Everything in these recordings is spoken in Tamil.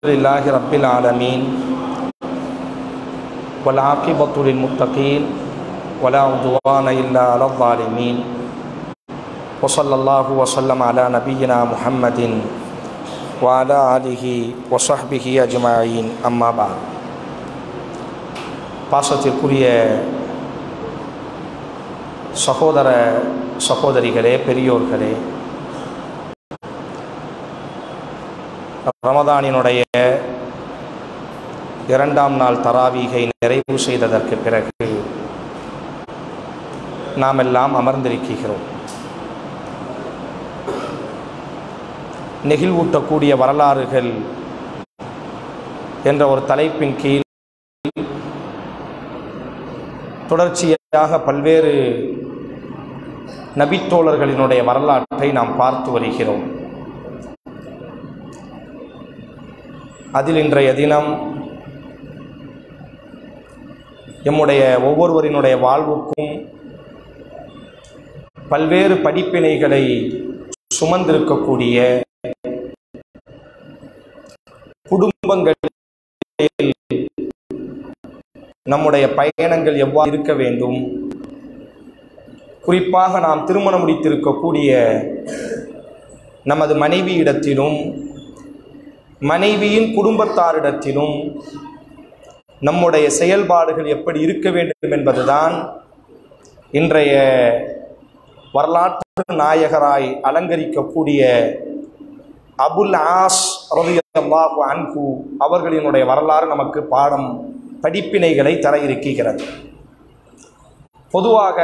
لله رب العالمين والعاقبة للمتقين ولا عدوان إلا على الظالمين وصلى الله وسلم على نبينا محمد وعلى آله وصحبه أجمعين أما بعد பாசத்திற்குரிய சகோதர சகோதரிகளே பெரியோர்களே ரமதானினுடைய இரண்டாம் நாள் தராவீகை நிறைவு செய்ததற்கு பிறகு நாம் எல்லாம் அமர்ந்திருக்கிறோம் நெகிழ்வூட்டக்கூடிய வரலாறுகள் என்ற ஒரு தலைப்பின் கீழ் தொடர்ச்சியாக பல்வேறு நபித்தோழர்களினுடைய வரலாற்றை நாம் பார்த்து வருகிறோம் அதில் இன்றைய தினம் எம்முடைய ஒவ்வொருவரினுடைய வாழ்வுக்கும் பல்வேறு படிப்பினைகளை சுமந்திருக்கக்கூடிய குடும்பங்களில் நம்முடைய பயணங்கள் எவ்வாறு இருக்க வேண்டும் குறிப்பாக நாம் திருமணம் முடித்திருக்கக்கூடிய நமது மனைவியிடத்திலும் மனைவியின் குடும்பத்தாரிடத்திலும் நம்முடைய செயல்பாடுகள் எப்படி இருக்க வேண்டும் என்பதுதான் இன்றைய வரலாற்று நாயகராய் அலங்கரிக்கக்கூடிய அபுல் ஆஸ் ரலியல்லாஹு அன்ஹு அவர்களினுடைய வரலாறு நமக்கு பாடம் படிப்பினைகளை தர இருக்கிறது பொதுவாக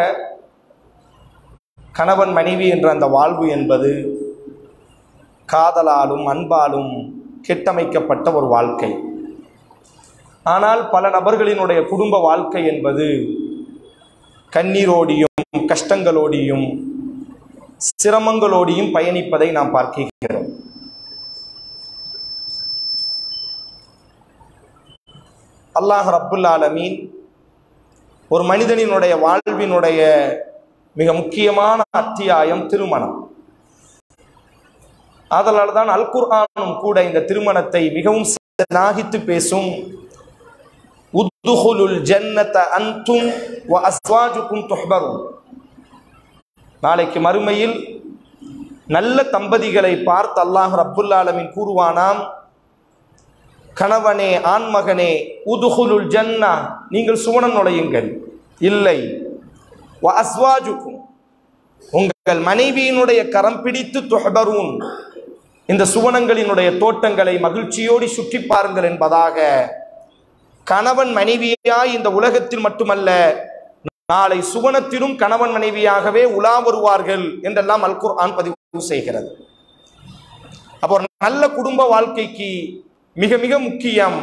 கணவன் மனைவி என்ற அந்த வாழ்வு என்பது காதலாலும் அன்பாலும் கெட்டமைக்கப்பட்ட ஒரு வாழ்க்கை ஆனால் பல நபர்களினுடைய குடும்ப வாழ்க்கை என்பது கண்ணீரோடியும் கஷ்டங்களோடியும் சிரமங்களோடியும் பயணிப்பதை நாம் பார்க்கிறோம் அல்லாஹ் ரப்புல் ஆலமீன் ஒரு மனிதனினுடைய வாழ்வினுடைய மிக முக்கியமான அத்தியாயம் திருமணம் அதனால தான் அல் குர்ஆனும் கூட இந்த திருமணத்தை மிகவும் நாகித்து பேசும் உத்துஹுலுல் ஜன்னத அன்தும் வ அஸ்வாஜுக்கும் துஹ்பரும் நாளைக்கு மறுமையில் நல்ல தம்பதிகளை பார்த்து அல்லாஹ் ரப்புல் ஆலமீன் கூறுவானாம் கணவனே ஆண்மகனே உதுகுலுல் ஜன்னா நீங்கள் சுவனம் நுழையுங்கள் இல்லை வ அஸ்வாஜுக்கும் உங்கள் மனைவியினுடைய கரம் பிடித்து துஹபரூன் இந்த சுவனங்களினுடைய தோட்டங்களை மகிழ்ச்சியோடு சுற்றி பாருங்கள் என்பதாக கணவன் மனைவியாய் இந்த உலகத்தில் மட்டுமல்ல நாளை சுவனத்திலும் கணவன் மனைவியாகவே உலா வருவார்கள் என்றெல்லாம் அல் குர்ஆன் பதிவு செய்கிறது அப்போ ஒரு நல்ல குடும்ப வாழ்க்கைக்கு மிக மிக முக்கியம்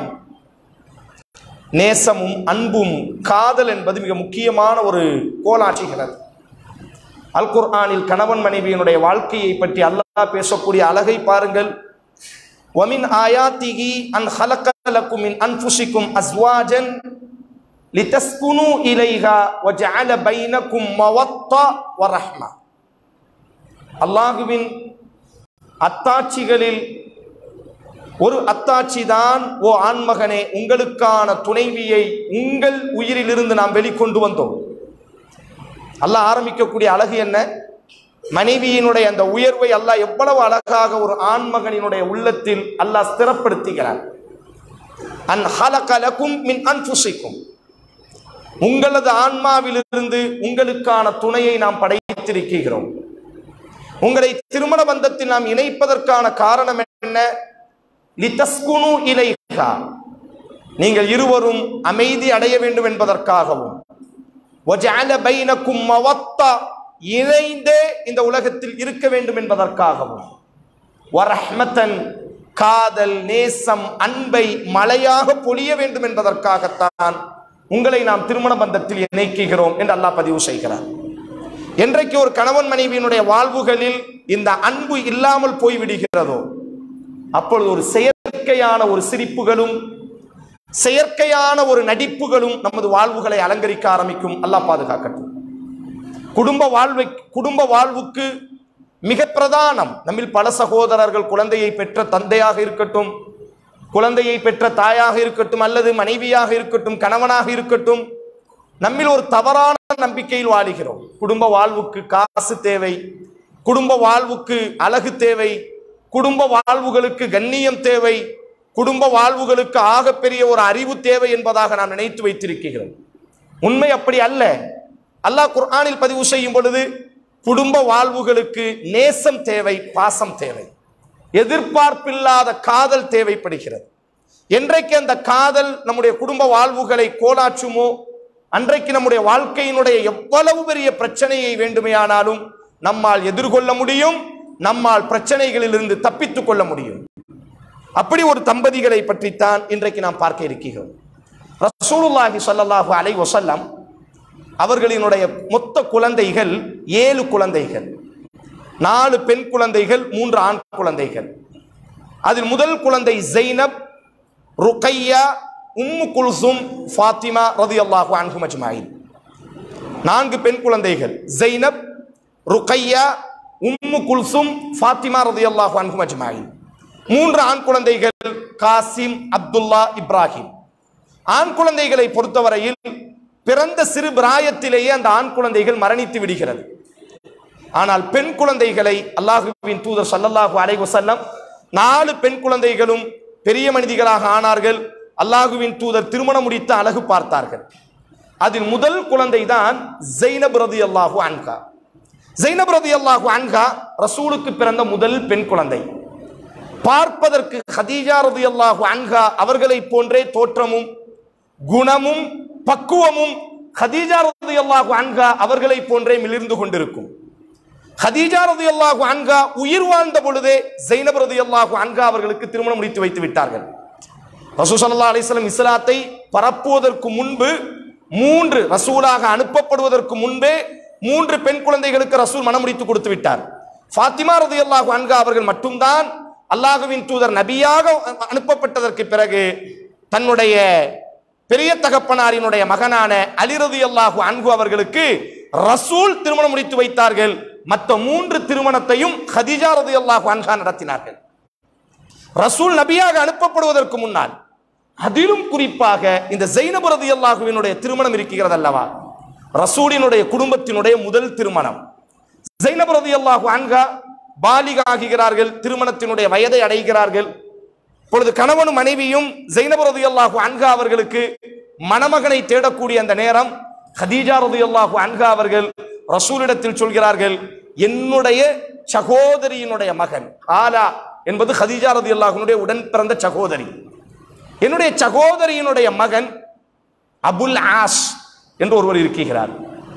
நேசமும் அன்பும் காதல் என்பது மிக முக்கியமான ஒரு கோலாற்றுகிறது அல் குர்ஆனில் கணவன் மனைவியினுடைய வாழ்க்கையை பற்றி அல்லாஹ் பேசக்கூடிய அழகை பாருங்கள் வமின் ஆயாத்திகி அன் ஹலக்கலக்கும் மின் அன்ஃபுசிக்கும் அஸ்வாஜன் லிதஸ்குனு இலைஹா வஜஅல பைனக்கும் மவத்தா வரஹ்மா அல்லாஹுவின் அத்தாட்சிகளில் ஒரு அத்தாட்சி தான் ஓ ஆண்மகனே உங்களுக்கான துணைவியை உங்கள் உயிரிலிருந்து நாம் வெளிக்கொண்டு வந்தோம் அல்லாஹ் ஆரம்பிக்கக்கூடிய அழகு என்ன மனைவியினுடைய அந்த உயர்வை அல்லாஹ் எவ்வளவு அழகாக ஒரு ஆண்மகனினுடைய உள்ளத்தில் அல்லாஹ் ஸ்திரப்படுத்துகிறார் அன் ஹலகலக்கும் மின் அன்புசிக்கும் உங்களது ஆன்மாவிலிருந்து உங்களுக்கான துணையை நாம் படைத்திருக்கிறோம் உங்களை திருமண பந்தத்தில் நாம் இணைப்பதற்கான காரணம் என்ன லிதஸ்குனு இலைஹா நீங்கள் இருவரும் அமைதி அடைய வேண்டும் என்பதற்காகவும் வஜஅல பைனக்கும் மவத்தா இணைந்தே இந்த உலகத்தில் இருக்க வேண்டும் என்பதற்காகவும் வரஹ்மத்தன் காதல் நேசம் அன்பை மழையாக பொழிய வேண்டும் என்பதற்காகத்தான் உங்களை நாம் திருமண பந்தத்தில் இணைக்கிறோம் என்று அல்லாஹ் பதிவு செய்கிறார் என்றைக்கு ஒரு கணவன் மனைவியினுடைய வாழ்வுகளில் இந்த அன்பு இல்லாமல் போய்விடுகிறதோ அப்பொழுது ஒரு செயற்கையான ஒரு சிரிப்புகளும் செயற்கையான ஒரு நடிப்புகளும் நமது வாழ்வுகளை அலங்கரிக்க ஆரம்பிக்கும் அல்லாஹ் பாதுகாக்கட்டும் குடும்ப வாழ்வை குடும்ப வாழ்வுக்கு மிக பிரதானம் நம்மில் பல சகோதரர்கள் குழந்தையை பெற்ற தந்தையாக இருக்கட்டும் குழந்தையை பெற்ற தாயாக இருக்கட்டும் அல்லது மனைவியாக இருக்கட்டும் கணவனாக இருக்கட்டும் நம்மில் ஒரு தவறான நம்பிக்கையில் வாழுகிறோம் குடும்ப வாழ்வுக்கு காசு தேவை குடும்ப வாழ்வுக்கு அழகு தேவை குடும்ப வாழ்வுகளுக்கு கண்ணியம் தேவை குடும்ப வாழ்வுகளுக்கு ஆகப்பெரிய ஒரு அறிவு தேவை என்பதாக நாம் நினைத்து வைத்திருக்கிறோம் உண்மை அப்படி அல்ல அல்லாஹ் குர்ஆனில் பதிவு செய்யும் பொழுது குடும்ப வாழ்வுகளுக்கு நேசம் தேவை பாசம் தேவை எதிர்பார்ப்பில்லாத காதல் தேவைப்படுகிறது என்றைக்கு அந்த காதல் நம்முடைய குடும்ப வாழ்வுகளை கோலாற்றுமோ அன்றைக்கு நம்முடைய வாழ்க்கையினுடைய எவ்வளவு பெரிய பிரச்சனையை வேண்டுமையானாலும் நம்மால் எதிர்கொள்ள முடியும் நம்மால் பிரச்சனைகளிலிருந்து தப்பித்துக் கொள்ள முடியும் அப்படி ஒரு தம்பதிகளை பற்றித்தான் இன்றைக்கு நாம் பார்க்க இருக்கிறோம் ரசூலுல்லாஹி ஸல்லல்லாஹு அலைஹி வஸல்லம் அவர்களினுடைய மொத்த குழந்தைகள் ஏழு குழந்தைகள் நாலு பெண் குழந்தைகள் மூன்று ஆண் குழந்தைகள் அதில் முதல் குழந்தை ஜெய்னப் ருக்கையா உம்மு குல்சும் ஃபாத்திமா ரதியல்லாஹு அன்ஹும் அஜ்மாயின் நான்கு பெண் குழந்தைகள் ஜெய்னப் ருக்கையா உம்மு குல்சும் ஃபாத்திமா ரதியல்லாஹு அன்ஹும் அஜ்மாயின் மூன்று ஆண் குழந்தைகள் காசிம் அப்துல்லா இப்ராஹிம் ஆண் குழந்தைகளை பொறுத்தவரையில் பிறந்த சிறு பிராயத்திலேயே அந்த ஆண் குழந்தைகள் மரணித்து விடுகிறது ஆனால் பெண் குழந்தைகளை அல்லாஹுவின் தூதர் ஸல்லல்லாஹு அலைஹி வஸல்லம் நாலு பெண் குழந்தைகளும் பெரிய மனிதிகளாக ஆனார்கள் அல்லாஹுவின் தூதர் திருமணம் முடித்து அழகு பார்த்தார்கள் அதில் முதல் குழந்தை தான் ஜெய்னப் ரதியல்லாஹு அன்ஹா ஜெய்னப் ரதியல்லாஹு அன்ஹா ரசூலுக்கு பிறந்த முதல் பெண் குழந்தை பார்ப்பதற்கு ஹதீஜா ரதியல்லாஹு அன்ஹா அவர்களைப் போன்றே தோற்றமும் குணமும் பக்குவமும் ஹதீஜா ரதியல்லாஹு அன்ஹா அவர்களைப் போன்றே மிளிர்ந்து கொண்டிருக்கும் ஹதீஜா ரதியல்லாஹு அன்ஹா உயிர் வாழ்ந்த பொழுதே ஜைனப் ரதியல்லாஹு அன்ஹா அவர்களுக்கு திருமணம் முடித்து வைத்து விட்டார்கள் ரசூல் ஸல்லல்லாஹு அலைஹி வஸல்லம் இஸ்லாத்தை பரப்புவதற்கு முன்பு மூன்று ரசூலாக அனுப்பப்படுவதற்கு முன்பே மூன்று பெண் குழந்தைகளுக்கு ரசூல் மனம் முடித்து கொடுத்து விட்டார் ஃபாத்திமா ரதியல்லாஹு அன்ஹா அவர்கள் மட்டும்தான் அல்லாஹுவின் தூதர் நபியாக அனுப்பப்பட்டதற்கு பிறகு தன்னுடைய பெரிய தகப்பனாரினுடைய மகனான அலி ரதியல்லாஹு அன்ஹு அவர்களுக்கு ரசூல் திருமணம் முடித்து வைத்தார்கள் மற்ற மூன்று திருமணத்தையும் ஹதீஜா ரதியல்லாஹு அன்ஹா நடத்தினார்கள் ரசூல் நபியாக அனுப்பப்படுவதற்கு முன்னால் அதிலும் குறிப்பாக இந்த ஜெயினபு ரதியல்லாஹுவினுடைய திருமணம் இருக்கிறது அல்லவா ரசூலினுடைய குடும்பத்தினுடைய முதல் திருமணம் ஜெயினபு ரதியல்லாஹு அன்ஹா பாலிக ஆகிறார்கள் திருமணத்தினுடைய வயதை அடைகிறார்கள் பொழுது கணவனும் மனைவியும் ஜெயினபு ரதியல்லாஹு அன்ஹா அவர்களுக்கு மணமகனை தேடக்கூடிய அந்த நேரம் ஹதீஜா ரதியல்லாஹு அன்ஹா அவர்கள் ரசூலிடத்தில் சொல்கிறார்கள் என்னுடைய சகோதரியினுடைய மகன் ஆலா என்பது ஹதீஜா ரதியல்லாஹுனுடைய உடன் பிறந்த சகோதரி என்னுடைய சகோதரியினுடைய மகன் அபுல் ஆஸ் என்று ஒருவர் இருக்கிறார்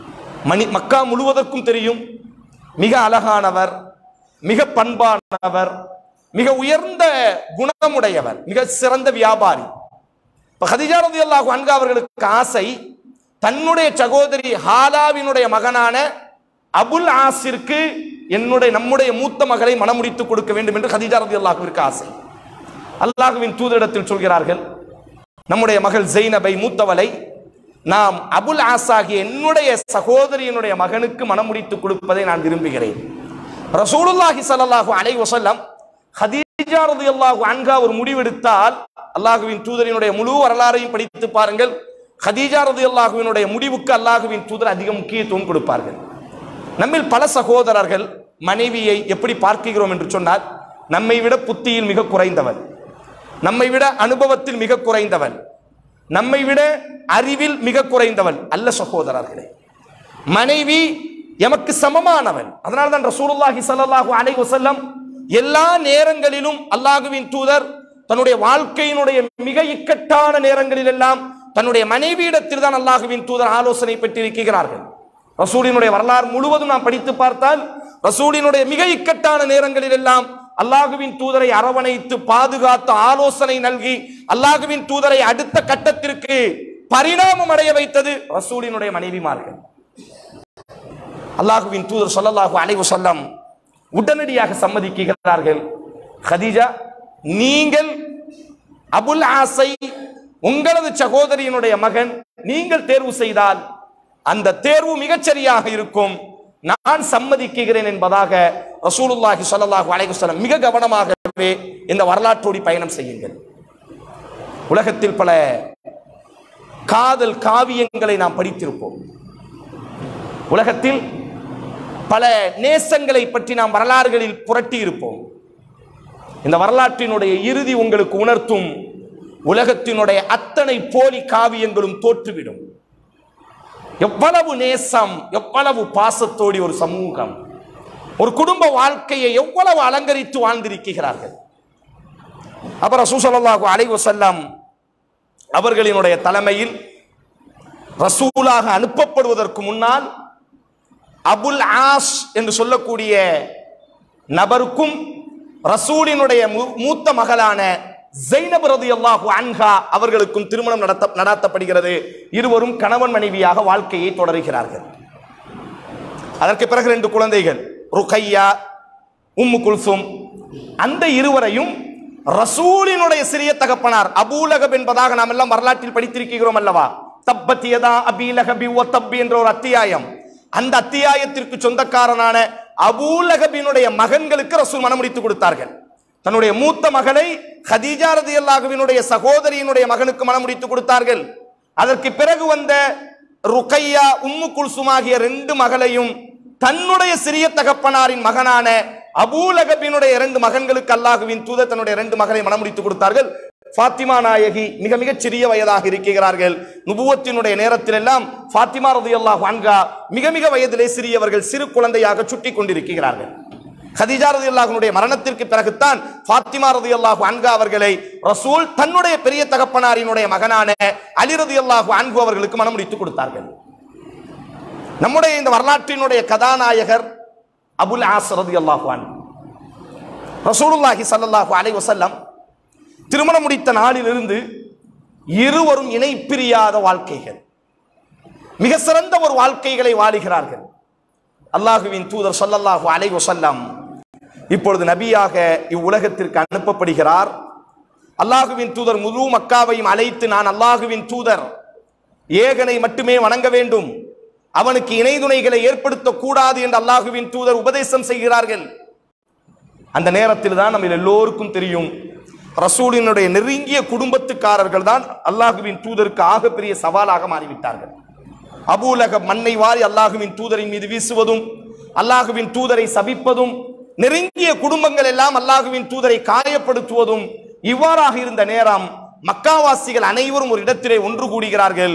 மணி மக்கா முழுவதற்கும் தெரியும் மிக அழகானவர் மிக பண்பானவர் மிக உயர்ந்த குணமுடையவர் மிக சிறந்த வியாபாரி இப்ப ஹதிஜா ரதியல்லாஹு அன்ஹா அவர்களுக்கு ஆசை தன்னுடைய சகோதரி ஹாலாவினுடைய மகனான அபுல் ஆசிற்கு என்னுடைய நம்முடைய மூத்த மகளை மனமுடித்து கொடுக்க வேண்டும் என்று ஹதிஜா ரதியல்லாஹுவிற்கு ஆசை அல்லாஹுவின் தூதரிடத்தில் சொல்கிறார்கள் நம்முடைய மகள் ஜெய்னபை மூத்தவளை நாம் அபுல் ஆசாகிய என்னுடைய சகோதரியினுடைய மகனுக்கு மனமுடித்து கொடுப்பதை நான் விரும்புகிறேன் ரசூலுல்லாஹி ஸல்லல்லாஹு அலைஹி வஸல்லம் ஹதீஜா ரலியல்லாஹு அன்ஹா ஒரு முடிவெடுத்தால் அல்லாஹுவின் தூதரினுடைய முழு வரலாறையும் படித்து பாருங்கள் ஹதீஜா ரலியல்லாஹுவினுடைய முடிவுக்கு அல்லாஹுவின் தூதர் அதிக முக்கியத்துவம் கொடுப்பார்கள் நம்மில் பல சகோதரர்கள் மனைவியை எப்படி பார்க்கிறோம் என்று சொன்னால் நம்மை விட புத்தியில் மிக குறைந்தவன் நம்மை விட அனுபவத்தில் மிக குறைந்தவன் நம்மை விட அறிவில் மிக குறைந்தவன் அல்ல சகோதரர்களே மனைவி எமக்கு சமமானவன் அதனால தான் ரசூலுல்லாஹி ஸல்லல்லாஹு அலைஹி வஸல்லம் எல்லா நேரங்களிலும் அல்லாஹுவின் தூதர் தன்னுடைய வாழ்க்கையினுடைய மிக இக்கட்டான நேரங்களில் எல்லாம் தன்னுடைய மனைவியிடத்தில் தான் அல்லாஹுவின் தூதர் ஆலோசனை பெற்றிருக்கிறார்கள் ரசூலினுடைய வரலாறு முழுவதும் நாம் படித்து பார்த்தால் ரசூலினுடைய மிக இக்கட்டான நேரங்களில் எல்லாம் அல்லாஹுவின் தூதரை அரவணைத்து பாதுகாத்து ஆலோசனை நல்கி அல்லாஹுவின் தூதரை அடுத்த கட்டத்திற்கு பரிணாமம் அடைய வைத்தது ரசூலினுடைய மனைவிமார்கள் அல்லாஹுவின் தூதர் ஸல்லல்லாஹு அலைஹி வஸல்லம் உடனடியாக சம்மதிக்கிறார்கள் ஹதீஜா நீங்கள் அபுல் ஆசை உங்களது சகோதரியினுடைய மகன் நீங்கள் தேர்வு செய்தால் அந்த தேர்வு மிகச்சரியாக இருக்கும் நான் சம்மதிக்கிறேன் என்பதாக ரசூலுல்லாஹி ஸல்லல்லாஹு அலைஹி வஸல்லம் மிக கவனமாகவே இந்த வரலாற்றோடி பயணம் செய்யுங்கள் உலகத்தில் பல காதல் காவியங்களை நாம் படித்திருப்போம் உலகத்தில் பல நேசங்களை பற்றி நாம் வரலாறுகளில் புரட்டி இருப்போம் இந்த வரலாற்றினுடைய இறுதி உங்களுக்கு உணர்த்தும் உலகத்தினுடைய அத்தனை போலி காவியங்களும் தோற்றுவிடும் எவ்வளவு நேசம் எவ்வளவு பாசத்தோடி ஒரு சமூகம் ஒரு குடும்ப வாழ்க்கையை எவ்வளவு அலங்கரித்து வாழ்ந்திருக்கிறார்கள் அப்புறம் சூசலாஹு அலைஹி வஸல்லம் அவர்களினுடைய தலைமையில் ரசூலாக அனுப்பப்படுவதற்கு முன்னால் அபுல் ஆஸ் என்று சொல்லக்கூடிய நபருக்கும் ரசூலினுடைய மூ- மூத்த மகளான ஜைனப் ரலியல்லாஹு அன்ஹா அவர்களுக்கும் திருமணம் நடத்த நடாத்தப்படுகிறது இருவரும் கணவன் மனைவியாக வாழ்க்கையை தொடருகிறார்கள் அதற்கு பிறகு ரெண்டு குழந்தைகள் ருக்கையா உம்மு குல்சும் அந்த இருவரையும் ரசூலினுடைய சிறிய தகப்பனார் அபூலகப் என்பதாக நாம் எல்லாம் வரலாற்றில் படித்திருக்கிறோம் அல்லவா தப்பத்தியதா அபீலகபி ஒ தப்பி என்ற ஒரு அத்தியாயம் அந்த அத்தியாயத்திற்கு சொந்தக்காரனான அபூலகபினுடைய மகன்களுக்கு ரசூல் மனமுடித்து கொடுத்தார்கள் தன்னுடைய மூத்த மகளை ஹதீஜா ரதியல்லாஹுவினுடைய சகோதரியினுடைய மகனுக்கு மனமுடித்து கொடுத்தார்கள் அதற்கு பிறகு வந்த ருக்கையா உம்மு குல்சும் ஆகிய ரெண்டு மகளையும் தன்னுடைய சிறிய தகப்பனாரின் மகனான அபூலகபினுடைய இரண்டு மகன்களுக்கு அல்லாஹுவின் தூதர் தன்னுடைய இரண்டு மகளை மனமுடித்து கொடுத்தார்கள் ஃபாத்திமா நாயகி மிக மிகச் சிறிய வயதாக இருக்கிறார்கள் நுபுவத்தினுடைய நேரத்தில் எல்லாம் ஃபாத்திமா ரதியல்லாஹு அன்ஹா மிக மிக வயதிலே சிறியவர்கள் சிறு குழந்தையாக சுட்டி கொண்டிருக்கிறார்கள் ஹதீஜா ரதியல்லாஹுனுடைய மரணத்திற்கு பிறகுதான் ஃபாத்திமா ரதியல்லாஹு அன்ஹா அவர்களை ரசூல் தன்னுடைய பெரிய தகப்பனாரினுடைய மகனான அலி ரதியல்லாஹு அன்ஹு அவர்களுக்கு மனமுடித்து கொடுத்தார்கள் நம்முடைய இந்த வரலாற்றினுடைய கதாநாயகர் அபுல் ஆஸ் ரதியல்லாஹு அன்ஹு ரசூலுல்லாஹி ஸல்லல்லாஹு அலைஹி வஸல்லம் திருமணம் முடித்த நாளிலிருந்து இருவரும் இணை பிரியாத வாழ்க்கைகள் மிக சிறந்த ஒரு வாழ்க்கைகளை வாழுகிறார்கள் அல்லாஹுவின் தூதர் ஸல்லல்லாஹு அலைஹி வஸல்லம் இப்பொழுது நபியாக இவ்வுலகத்திற்கு அனுப்பப்படுகிறார் அல்லாஹுவின் தூதர் முழு மக்காவையும் அழைத்து நான் அல்லாஹுவின் தூதர் ஏகனை மட்டுமே வணங்க வேண்டும் அவனுக்கு இணை துணைகளை ஏற்படுத்தக்கூடாது என்று அல்லாஹுவின் தூதர் உபதேசம் செய்கிறார்கள் அந்த நேரத்தில் தான் நம்ம எல்லோருக்கும் தெரியும் ரசூலினுடைய நெருங்கிய குடும்பத்துக்காரர்கள் தான் அல்லாஹுவின் தூதருக்கு ஆகப்பெரிய சவாலாக மாறிவிட்டார்கள் அபூலக மண்ணை வாரி அல்லாஹுவின் தூதரின் மீது வீசுவதும் அல்லாஹுவின் தூதரை சபிப்பதும் நெருங்கிய குடும்பங்கள் எல்லாம் அல்லாஹுவின் தூதரை காயப்படுத்துவதும் இவ்வாறாக இருந்த நேரம் மக்காவாசிகள் அனைவரும் ஒரு இடத்திலே ஒன்று கூடுகிறார்கள்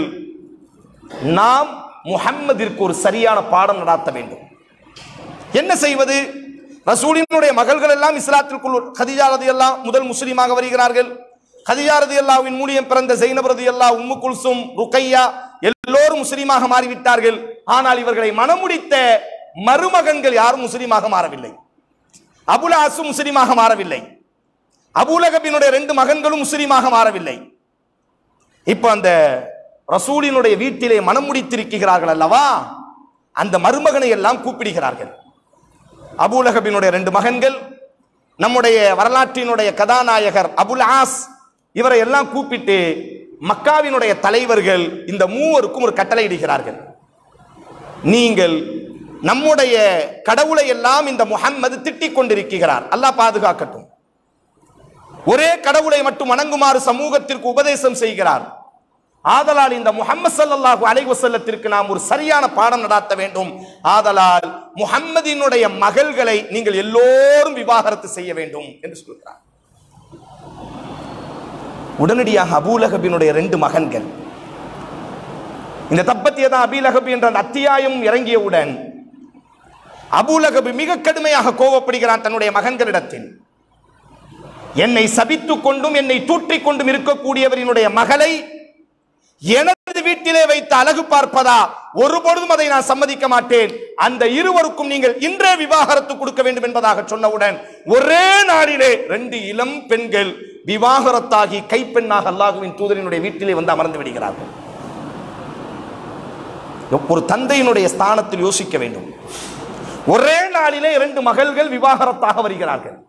நாம் முஹம்மதிற்கு ஒரு சரியான பாடம் நடாத்த வேண்டும் என்ன செய்வது ரசூலினுடைய மகள்கள் எல்லாம் இஸ்லாத்திற்குள் ஹதிஜா ரதி எல்லாம் முதல் முஸ்லீமாக வருகிறார்கள் ஹதிஜா ரதி அல்லாவின் மூலியம் பிறந்த ஜெயினப் ரதி அல்லா உம்மு குல்சும் ருக்கையா எல்லோரும் முஸ்லீமாக மாறிவிட்டார்கள் ஆனால் இவர்களை மனமுடித்த மருமகன்கள் யாரும் முஸ்லீமாக மாறவில்லை அபுலாசு முஸ்லீமாக மாறவில்லை அபுலகபினுடைய ரெண்டு மகன்களும் முஸ்லீமாக மாறவில்லை இப்போ அந்த ரசூலினுடைய வீட்டிலே மனம் முடித்திருக்கிறார்கள் அல்லவா அந்த மருமகனை எல்லாம் கூப்பிடுகிறார்கள் அபூலகபினுடைய ரெண்டு மகன்கள் நம்முடைய வரலாற்றினுடைய கதாநாயகர் அபுல் ஆஸ் இவரை எல்லாம் கூப்பிட்டு மக்காவினுடைய தலைவர்கள் இந்த மூவருக்கும் ஒரு கட்டளை இடுகிறார்கள் நீங்கள் நம்முடைய கடவுளை எல்லாம் இந்த முஹம்மது திட்டிக் கொண்டிருக்கிறார் அல்லாஹ் பாதுகாக்கட்டும் ஒரே கடவுளை மட்டும் வணங்குமாறு சமூகத்திற்கு உபதேசம் செய்கிறார் ஆதலால் இந்த முஹம்மது ஸல்லல்லாஹு அலைஹி வஸல்லத்திற்கு நாம் ஒரு சரியான பாடம் நடாத்த வேண்டும் ஆதலால் முஹம்மதினுடைய மகள்களை நீங்கள் எல்லோரும் விவாகரத்து செய்ய வேண்டும் என்று சொல்கிறார் உடனடியாக அபூலகபினுடைய ரெண்டு மகன்கள் இந்த தப்பத்தியதா அபீலகபி என்ற அந்த அத்தியாயம் இறங்கியவுடன் அபூலகபி மிக கடுமையாக கோபப்படுகிறான் தன்னுடைய மகன்களிடத்தில் என்னை சபித்துக் கொண்டும் என்னை தூற்றிக் கொண்டும் இருக்கக்கூடியவரினுடைய மகளை எனது வீட்டிலே வைத்து அழகு பார்ப்பதா ஒருபொழுதும் அதை நான் சம்மதிக்க மாட்டேன் அந்த இருவருக்கும் நீங்கள் இன்றே விவாகரத்து கொடுக்க வேண்டும் என்பதாக சொன்னவுடன் ஒரே நாளிலே ரெண்டு இளம் பெண்கள் விவாகரத்தாகி கைப்பெண்ணாக அல்லாஹுவின் தூதரினுடைய வீட்டிலே வந்து அமர்ந்து விடுகிறார்கள் ஒரு தந்தையினுடைய ஸ்தானத்தில் யோசிக்க வேண்டும் ஒரே நாளிலே இரண்டு மகள்கள் விவாகரத்தாக வருகிறார்கள்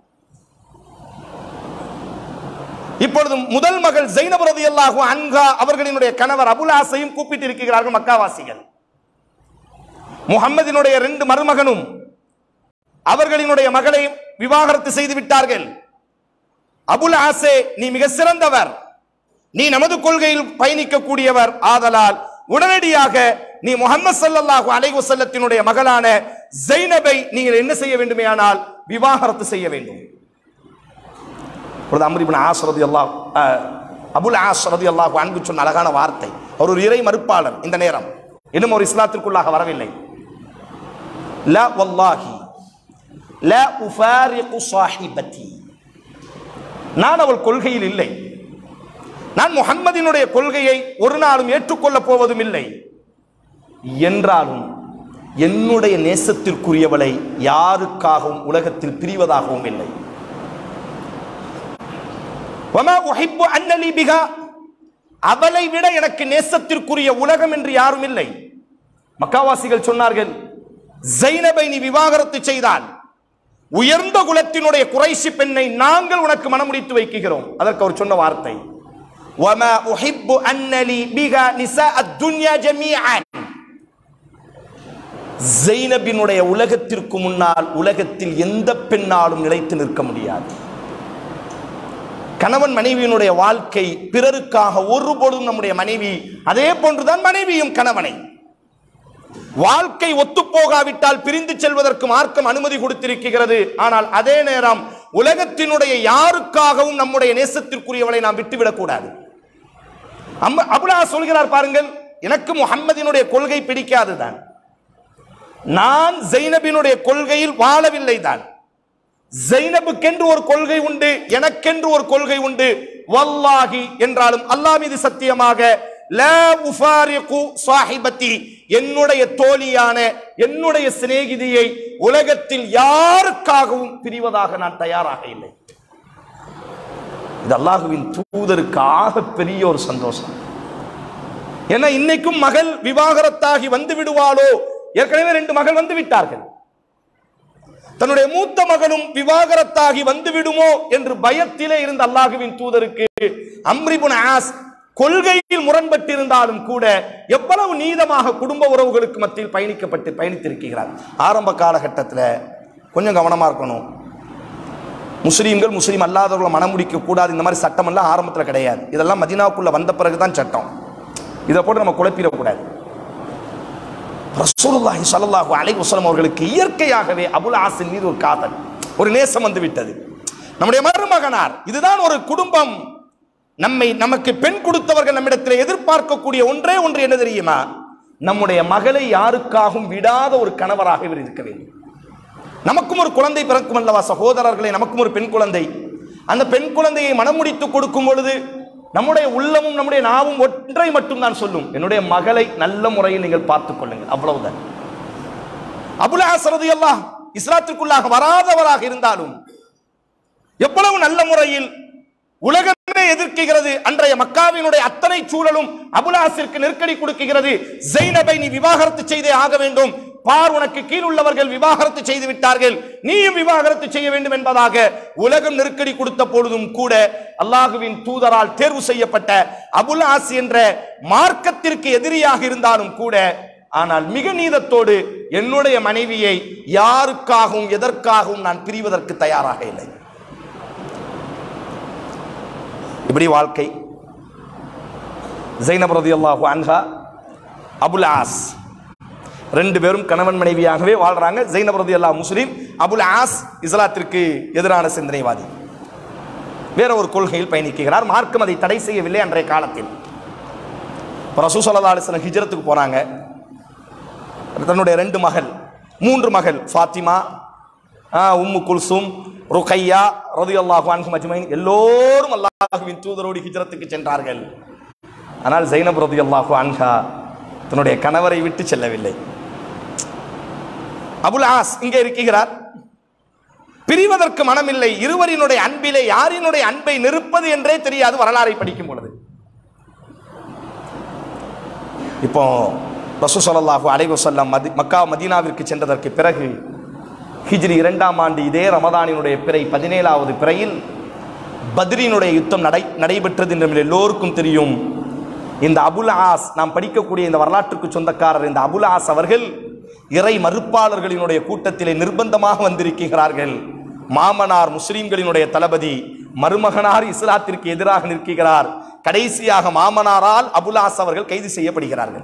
இப்பொழுது முதல் மகள் ஜைனப் ரலியல்லாஹு அன்ஹா அவர்களினுடைய கணவர் அபுலாசையும் கூப்பிட்டு இருக்கிறார்கள் மக்காவாசிகள் முகம்மதினுடைய ரெண்டு மருமகனும் அவர்களினுடைய மகளை விவாகரத்து செய்து விட்டார்கள் அபுல் ஆசே நீ மிக சிறந்தவர் நீ நமது கொள்கையில் பயணிக்கக்கூடியவர் ஆதலால் உடனடியாக நீ முகமது ஸல்லல்லாஹு அலைஹி வஸல்லத்தினுடைய மகளான ஜைனபை நீங்கள் என்ன செய்ய வேண்டுமேயானால் விவாகரத்து செய்ய வேண்டும் பொழுது அம்ரிபின் ஆஸ் ரதி அல்லாஹ் அபுல் ஆஸ் ரதி அல்லாஹ் அன்பு சொன்ன அழகான வார்த்தை அவர் ஒரு இறை மறுப்பாளர் இந்த நேரம் இன்னும் ஒரு இஸ்லாத்திற்குள்ளாக வரவில்லை லா வல்லாஹி லா உஃபாரிகு சாஹிபதி நான் அவள் கொள்கையில் இல்லை நான் முகம்மதினுடைய கொள்கையை ஒரு நாளும் ஏற்றுக்கொள்ளப் போவதும் இல்லை என்றாலும் என்னுடைய நேசத்திற்குரியவளை யாருக்காகவும் உலகத்தில் பிரிவதாகவும் இல்லை வமா உஹிப்பு அன்னலி பிகா அவளை விட எனக்கு நேசத்திற்குரிய உலகம் என்று யாரும் இல்லை மக்காவாசிகள் சொன்னார்கள் ஜைனபை நீ விவாகரத்து செய்தால் உயர்ந்த குலத்தினுடைய குறைசி பெண்ணை நாங்கள் உனக்கு மனமுடித்து வைக்கிறோம் அதற்கு அவர் சொன்ன வார்த்தை وما أحب أن لي بها نساء الدنيا جميعا ஜெய்னபினுடைய உலகத்திற்கு முன்னால் உலகத்தில் எந்த பெண்ணாலும் நிலைத்து நிற்க முடியாது கணவன் மனைவியினுடைய வாழ்க்கை பிறருக்காக ஒருபொழுதும் நம்முடைய மனைவி அதே போன்றுதான் மனைவியும் கணவனை வாழ்க்கை ஒத்துப்போகாவிட்டால் பிரிந்து செல்வதற்கு மார்க்கம் அனுமதி கொடுத்திருக்கிறது ஆனால் அதே நேரம் உலகத்தினுடைய யாருக்காகவும் நம்முடைய நேசத்திற்குரியவளை நாம் விட்டுவிடக் கூடாது அம்ம அபுலா சொல்கிறார் பாருங்கள் எனக்கு முஹம்மதினுடைய கொள்கை பிடிக்காதுதான் நான் ஜைனபினுடைய கொள்கையில் வாழவில்லை தான் ஜைனபுக்கென்று ஒரு கொள்கை உண்டு எனக்கென்று ஒரு கொள்கை உண்டு வல்லாஹி என்றாலும் அல்லாஹ் மீது சத்தியமாக லா உஃபாரிகு சாஹிபத்தி என்னுடைய தோழியான என்னுடைய சிநேகிதியை உலகத்தில் யாருக்காகவும் பிரிவதாக நான் தயாராக இல்லை இது அல்லாஹுவின் தூதருக்கு ஆக பெரிய ஒரு சந்தோஷம் ஏன்னா இன்னைக்கும் மகள் விவாகரத்தாகி வந்து விடுவாளோ ஏற்கனவே ரெண்டு மகள் வந்து விட்டார்கள் தன்னுடைய மூத்த மகனும் விவாகரத்தாகி வந்து விடுமோ என்று பயத்திலே இருந்த அல்லாஹுவின் தூதருக்கு அம்ரிபுன் ஆஸ் கொள்கையில் முரண்பட்டிருந்தாலும் கூட எவ்வளவு நீதமாக குடும்ப உறவுகளுக்கு மத்தியில் பயணிக்கப்பட்டு பயணித்திருக்கிறார் ஆரம்ப காலகட்டத்தில் கொஞ்சம் கவனமா இருக்கணும் முஸ்லீம்கள் முஸ்லீம் அல்லாதவர்களை மனம் முடிக்க கூடாது இந்த மாதிரி சட்டம் எல்லாம் ஆரம்பத்தில் கிடையாது இதெல்லாம் மதினாவுக்குள்ள வந்த பிறகுதான் சட்டம் இதை போட்டு நம்ம குழப்பிடக்கூடாது ரசூலுல்லாஹி ஸல்லல்லாஹு அலைஹி வஸல்லம் அவர்களுக்கு இயற்கையாகவே அபுல் ஆசின் மீது ஒரு காதல் ஒரு நேசம் வந்து விட்டது நம்முடைய மருமகனார் இதுதான் ஒரு குடும்பம் நம்மை நமக்கு பெண் கொடுத்தவர்கள் நம்மிடத்தில் எதிர்பார்க்கக்கூடிய ஒன்றே ஒன்று என்ன தெரியுமா நம்முடைய மகளை யாருக்காகவும் விடாத ஒரு கணவராக இவர் இருக்க வேண்டும் நமக்கும் ஒரு குழந்தை பிறக்கும் அல்லவா சகோதரர்களே நமக்கும் ஒரு பெண் குழந்தை அந்த பெண் குழந்தையை மனமுடித்து கொடுக்கும் பொழுது நம்முடைய உள்ளமும் நம்முடைய நாவும் ஒன்றை மட்டும் தான் சொல்லும் என்னுடைய மகளை நல்ல முறையில் நீங்கள் பார்த்துக் கொள்ளுங்கள் அவ்வளவுதான் அபுல் ஆசரது எல்லாம் இஸ்லாத்திற்குள்ளாக வராதவராக இருந்தாலும் எவ்வளவு நல்ல முறையில் உலகமே எதிர்க்கிறது அன்றைய மக்காவினுடைய அத்தனை சூழலும் அபுலாசிற்கு நெருக்கடி கொடுக்கிறது ஜெய்னபை நீ விவாகரத்து செய்தே ஆக வேண்டும் பார் உனக்கு கீழ் உள்ளவர்கள் விவாகரத்து செய்து விட்டார்கள் நீயும் விவாகரத்து செய்ய வேண்டும் என்பதாக உலகம் நெருக்கடி கொடுத்த பொழுதும் கூட அல்லாஹுவின் தூதரால் தேர்வு செய்யப்பட்ட அபுல் ஆஸ் என்ற மார்க்கத்திற்கு எதிரியாக இருந்தாலும் கூட ஆனால் மிக நீதத்தோடு என்னுடைய மனைவியை யாருக்காகவும் எதற்காகவும் நான் பிரிவதற்கு தயாராக இல்லை இப்படி வாழ்க்கை ஜைனப் ரதியல்லாஹு அன்ஹா அபுல் ஆஸ் ரெண்டு பேரும் கணவன் மனைவியாகவே வாழ்றாங்க ஜைனப் ரதியல்லாஹ் முஸ்லீம் அபுல் ஆஸ் இஸ்லாத்திற்கு எதிரான சிந்தனைவாதி வேற ஒரு கொள்கையில் பயணிக்கிறார் மார்க்கம் அதை தடை செய்யவில்லை அன்றைய காலத்தில் இப்போ ரசூ சல்லா அலிஸ்லாம் ஹிஜ்ரத்துக்கு போறாங்க தன்னுடைய ரெண்டு மகள் மூன்று மகள் ஃபாத்திமா ஆ, உம்மு குல்சும் ருகையா ரதியல்லாஹு அன்ஹும் அஜ்மைன் எல்லோரும் அல்லாஹுவின் தூதரோடு ஹிஜ்ரத்துக்கு சென்றார்கள் ஆனால் ஜைனப் ரதியல்லாஹு அன்ஹா தன்னுடைய கணவரை விட்டு செல்லவில்லை அபுல் ஆஸ் இங்கே இருக்கிறார் பிரிவதற்கு மனமில்லை இருவரினுடைய அன்பிலே யாரினுடைய அன்பை நிறுப்பது என்றே தெரியாது வரலாறை படிக்கும் பொழுது இப்போ ரசூ ஸல்லல்லாஹு அலைஹி வஸல்லம் மதி மக்கா மதீனாவிற்கு சென்றதற்கு பிறகு ஹிஜ்ரி இரண்டாம் ஆண்டு இதே ரமதானினுடைய பிறை பதினேழாவது பிறையில் பத்ரினுடைய யுத்தம் நடை நடைபெற்றது என்று நம்ம எல்லோருக்கும் தெரியும் இந்த அபுல் ஆஸ் நாம் படிக்கக்கூடிய இந்த வரலாற்றுக்கு சொந்தக்காரர் இந்த அபுல் ஆஸ் அவர்கள் இறை மறுப்பாளர்களினுடைய கூட்டத்திலே நிர்பந்தமாக வந்திருக்கிறார்கள் மாமனார் முஸ்லிம்களினுடைய தளபதி மருமகனார் இஸ்லாத்திற்கு எதிராக நிற்கிறார் கடைசியாக மாமனாரால் அபுலாஸ் அவர்கள் கைது செய்யப்படுகிறார்கள்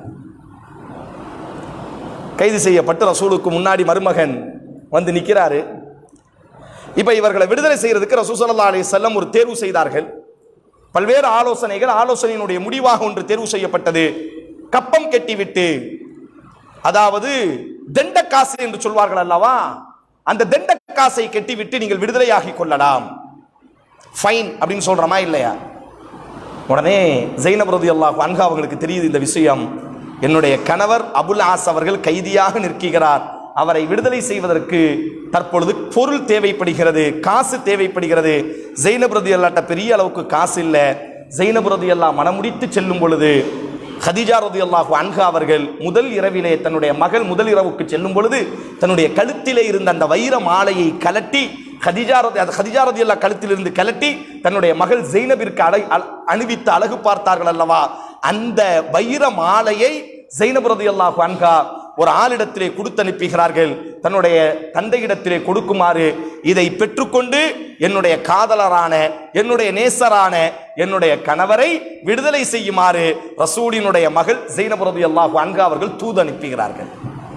கைது செய்யப்பட்டு ரசூலுக்கு முன்னாடி மருமகன் வந்து நிற்கிறாரு இப்ப இவர்களை விடுதலை செய்யறதுக்கு ரசூல் ஸல்லல்லாஹு அலைஹி வஸல்லம் ஒரு தேர்வு செய்தார்கள் பல்வேறு ஆலோசனைகள் ஆலோசனையினுடைய முடிவாக ஒன்று தேர்வு செய்யப்பட்டது கப்பம் கட்டிவிட்டு அதாவது தண்டக்காசு என்று சொல்வார்கள் அல்லவா அந்த தண்டக்காசை கட்டிவிட்டு நீங்கள் விடுதலையாகி கொள்ளலாம் ஃபைன் அப்படின்னு சொல்றோமா இல்லையா உடனே ஜெயினப் ரலியல்லாஹு அன்ஹா அவங்களுக்கு தெரியுது இந்த விஷயம் என்னுடைய கணவர் அபுல் ஆஸ் அவர்கள் கைதியாக நிற்கிறார் அவரை விடுதலை செய்வதற்கு தற்பொழுது பொருள் தேவைப்படுகிறது காசு தேவைப்படுகிறது ஜெயினப் ரலியல்லாட்ட பெரிய அளவுக்கு காசு இல்லை ஜெயினப் ரலியல்லா மனமுடித்து செல்லும் பொழுது ஹதிஜா ரதியல்லாஹு அன்ஹா அவர்கள் முதல் இரவிலே தன்னுடைய மகள் முதல் இரவுக்கு செல்லும் பொழுது தன்னுடைய கழுத்திலே இருந்த அந்த வைர மாலையை கலட்டி ஹதிஜா ரதி அது ஹதிஜா ரதியல்லா கழுத்திலிருந்து கலட்டி தன்னுடைய மகள் ஜெய்னபிற்கு அழை அழ- அணிவித்து அழகு பார்த்தார்கள் அல்லவா அந்த வைர மாலையை ஜெய்னப் ரதியல்லாஹு அன்ஹா ஒரு ஆளிடத்திலே கொடுத்து அனுப்புகிறார்கள் தன்னுடைய தந்தையிடத்திலே கொடுக்குமாறு இதை பெற்றுக்கொண்டு என்னுடைய காதலரான என்னுடைய நேசரான என்னுடைய கணவரை விடுதலை செய்யுமாறு ரசூலினுடைய மகள் ஜெய்னப் ரதியல்லாஹு அன்ஹா அவர்கள் தூது அனுப்புகிறார்கள்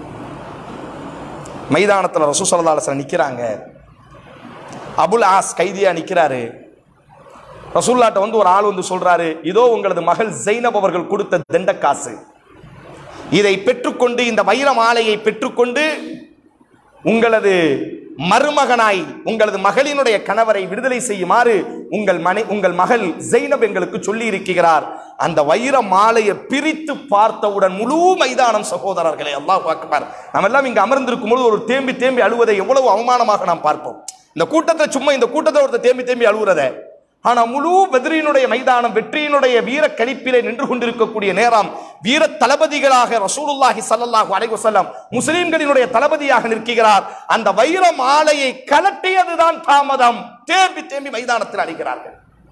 மைதானத்தில் ரசூ சல்லா அலுவலம் நிற்கிறாங்க அபுல் ஆஸ் கைதியா நிற்கிறாரு ரசூல்லாட்ட வந்து ஒரு ஆள் வந்து சொல்றாரு இதோ உங்களது மகள் ஜெய்னப் அவர்கள் கொடுத்த தண்டக்காசு இதை பெற்றுக்கொண்டு இந்த வைர மாலையை பெற்றுக்கொண்டு உங்களது மருமகனாய் உங்களது மகளினுடைய கணவரை விடுதலை செய்யுமாறு உங்கள் மனை உங்கள் மகள் ஜெய்னப் எங்களுக்கு சொல்லி இருக்கிறார் அந்த வைர மாலையை பிரித்து பார்த்தவுடன் முழு மைதானம் சகோதரர்களே அல்லாஹ் அக்பர் நம்ம எல்லாம் இங்க அமர்ந்திருக்கும் பொழுது ஒரு தேம்பி தேம்பி அழுவதை எவ்வளவு அவமானமாக நாம் பார்ப்போம் இந்த கூட்டத்தை சும்மா இந்த கூட்டத்தை ஒருத்தர் தேம்பி தேம்பி அழுவுறத ஆனா முழு பெத்ரியினுடைய மைதானம் வெற்றியினுடைய வீர கணிப்பிலே நின்று கொண்டிருக்கக்கூடிய நேரம் வீர தளபதிகளாக ரசூலுல்லாஹி ஸல்லல்லாஹு அலைஹி வஸல்லம் முஸ்லிம்களினுடைய தளபதியாக நிற்கிறார் அந்த வைர மாலையை கலட்டியதுதான் தாமதம் தேம்பி தேம்பி மைதானத்தில் அழிகிறார்கள்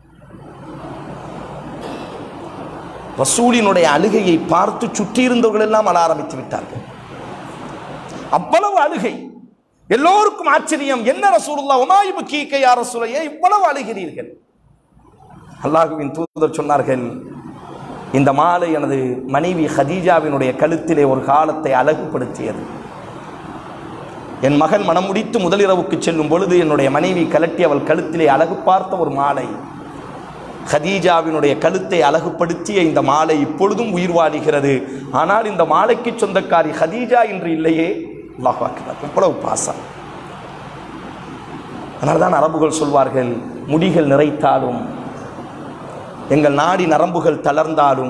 ரசூலினுடைய அழுகையை பார்த்து சுற்றியிருந்தவர்கள் எல்லாம் அழ ஆரம்பித்து விட்டார்கள் அவ்வளவு அழுகை எல்லோருக்கும் ஆச்சரியம் என்ன ரசூலுல்லா உமாயிபு கீக்கை யார் ரசூலையே இவ்வளவு அழுகிறீர்கள் அல்லாஹுவின் தூதர் சொன்னார்கள் இந்த மாலை எனது மனைவி ஹதீஜாவினுடைய கழுத்திலே ஒரு காலத்தை அழகுபடுத்தியது என் மகன் மனம் முடித்து முதலிரவுக்கு செல்லும் பொழுது என்னுடைய மனைவி கலட்டி அவள் கழுத்திலே அழகு பார்த்த ஒரு மாலை ஹதீஜாவினுடைய கழுத்தை அழகுபடுத்திய இந்த மாலை இப்பொழுதும் உயிர் வாழுகிறது ஆனால் இந்த மாலைக்கு சொந்தக்காரி ஹதீஜா இன்று இல்லையே அல்லாஹ் அக்பர். இவ்வளவு பாசம் அதனால்தான் அரபுகள் சொல்வார்கள் முடிகள் நிறைத்தாலும் எங்கள் நாடி நரம்புகள் தளர்ந்தாலும்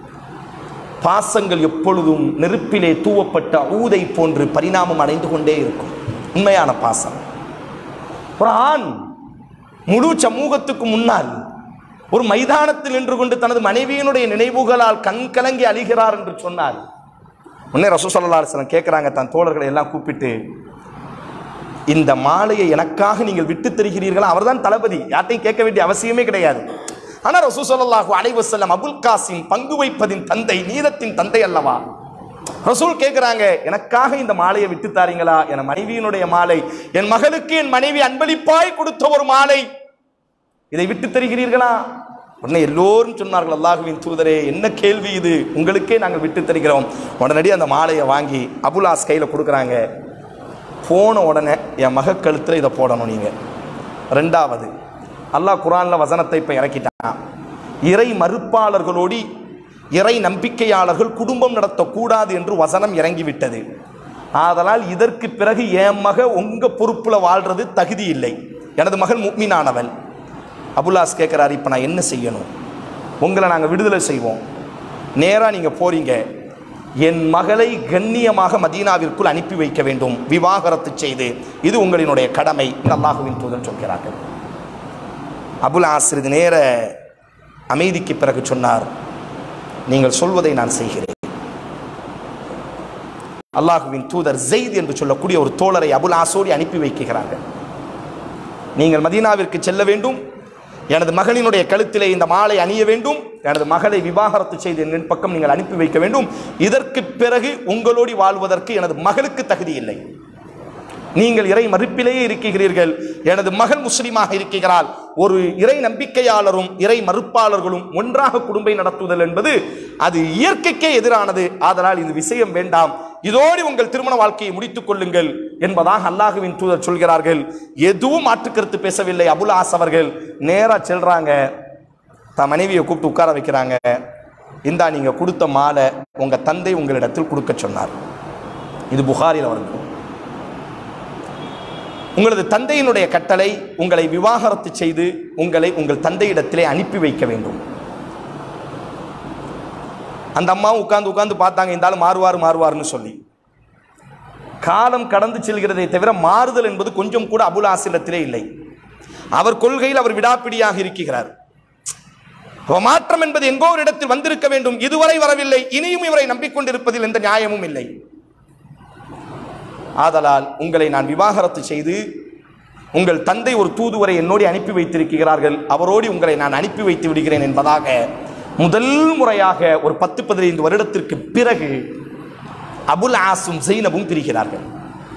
பாசங்கள் எப்பொழுதும் நெருப்பிலே தூவப்பட்ட ஊதை போன்று பரிணாமம் அடைந்து கொண்டே இருக்கும் உண்மையான பாசம் ஒரு ஆண் முழு சமூகத்துக்கு முன்னால் ஒரு மைதானத்தில் நின்று கொண்டு தனது மனைவியினுடைய நினைவுகளால் கண் கலங்கி அழிகிறார் என்று சொன்னார் உடனே ரசூ சல்லா அலுவலம் கேட்குறாங்க தன் தோழர்களை எல்லாம் கூப்பிட்டு இந்த மாலையை எனக்காக நீங்கள் விட்டு தருகிறீர்களா அவர்தான் தளபதி யார்ட்டையும் கேட்க வேண்டிய அவசியமே கிடையாது ஆனால் ரசூ ஸல்லல்லாஹு அலைஹி வஸல்லம் அபுல் காசிம் பங்கு வைப்பதின் தந்தை நீதத்தின் தந்தை அல்லவா ரசூல் கேட்குறாங்க எனக்காக இந்த மாலையை விட்டு தாரீங்களா என் மனைவியினுடைய மாலை என் மகளுக்கு என் மனைவி அன்பளிப்பாய் கொடுத்த ஒரு மாலை இதை விட்டு தருகிறீர்களா உடனே எல்லோரும் சொன்னார்கள் அல்லாஹுவின் தூதரே என்ன கேள்வி இது உங்களுக்கே நாங்கள் விட்டு தருகிறோம் உடனடி அந்த மாலையை வாங்கி அபுலாஸ் கையில் கொடுக்குறாங்க போன உடனே என் மக கழுத்தில் இதை போடணும் நீங்கள் ரெண்டாவது அல்லாஹ் குரானில் வசனத்தை இப்போ இறக்கிட்டான் இறை மறுப்பாளர்களோடு இறை நம்பிக்கையாளர்கள் குடும்பம் நடத்தக்கூடாது என்று வசனம் இறங்கிவிட்டது ஆதலால் இதற்கு பிறகு என் மக உங்க பொறுப்புல வாழ்றது தகுதி இல்லை எனது மகள் முக்மீனானவள் அபுல்லாஸ் கேட்குறாரு இப்போ நான் என்ன செய்யணும் உங்களை நாங்கள் விடுதலை செய்வோம் நேராக நீங்கள் போறீங்க என் மகளை கண்ணியமாக மதீனாவிற்குள் அனுப்பி வைக்க வேண்டும் விவாகரத்து செய்து இது உங்களினுடைய கடமை என்று அல்லாஹுவின் தூதர் சொல்கிறார்கள் அபுல் ஆசிரிது நேர அமைதிக்கு பிறகு சொன்னார் நீங்கள் சொல்வதை நான் செய்கிறேன் அல்லாஹுவின் தூதர் ஜெயித் என்று சொல்லக்கூடிய ஒரு தோழரை அபுல் ஆசோடி அனுப்பி வைக்கிறார்கள் நீங்கள் மதீனாவிற்கு செல்ல வேண்டும் எனது மகளினுடைய கழுத்திலே இந்த மாலை அணிய வேண்டும் எனது மகளை விவாகரத்து செய்து என் பக்கம் நீங்கள் அனுப்பி வைக்க வேண்டும் இதற்கு பிறகு உங்களோடு வாழ்வதற்கு எனது மகளுக்கு தகுதி இல்லை நீங்கள் இறை மறுப்பிலேயே இருக்கிறீர்கள் எனது மகள் முஸ்லிமாக இருக்கிறாள் ஒரு இறை நம்பிக்கையாளரும் இறை மறுப்பாளர்களும் ஒன்றாக குடும்பை நடத்துதல் என்பது அது இயற்கைக்கே எதிரானது ஆதலால் இது விஷயம் வேண்டாம் இதோடு உங்கள் திருமண வாழ்க்கையை முடித்துக் கொள்ளுங்கள் என்பதாக அல்லாஹுவின் தூதர் சொல்கிறார்கள் எதுவும் மாற்றுக்கருத்து பேசவில்லை அபுல் ஆஸ் அவர்கள் நேரா செல்றாங்க தன் மனைவியை கூப்பிட்டு உட்கார வைக்கிறாங்க இந்தா நீங்க கொடுத்த மாலை உங்க தந்தை உங்களிடத்தில் கொடுக்க சொன்னார் இது புகாரில் வருது உங்களது தந்தையினுடைய கட்டளை உங்களை விவாகரத்து செய்து உங்களை உங்கள் தந்தையிடத்திலே அனுப்பி வைக்க வேண்டும் அந்த அம்மாவும் உட்கார்ந்து உட்கார்ந்து பார்த்தாங்க இந்த ஆள் மாறுவார் மாறுவார்னு சொல்லி காலம் கடந்து செல்கிறதை தவிர மாறுதல் என்பது கொஞ்சம் கூட அபுல் ஆசிலத்திலே இல்லை அவர் கொள்கையில் அவர் விடாப்பிடியாக இருக்கிறார் அப்ப மாற்றம் என்பது எங்கோ ஒரு இடத்தில் வந்திருக்க வேண்டும் இதுவரை வரவில்லை இனியும் இவரை நம்பிக்கொண்டிருப்பதில் எந்த நியாயமும் இல்லை ஆதலால் உங்களை நான் விவாகரத்து செய்து உங்கள் தந்தை ஒரு தூதுவரை என்னோடு அனுப்பி வைத்திருக்கிறார்கள் அவரோடு உங்களை நான் அனுப்பி வைத்து விடுகிறேன் என்பதாக முதல் முறையாக ஒரு பத்து பதினைந்து வருடத்திற்கு பிறகு அபுல் ஆசும் ஜெயினபும் பிரிகிறார்கள்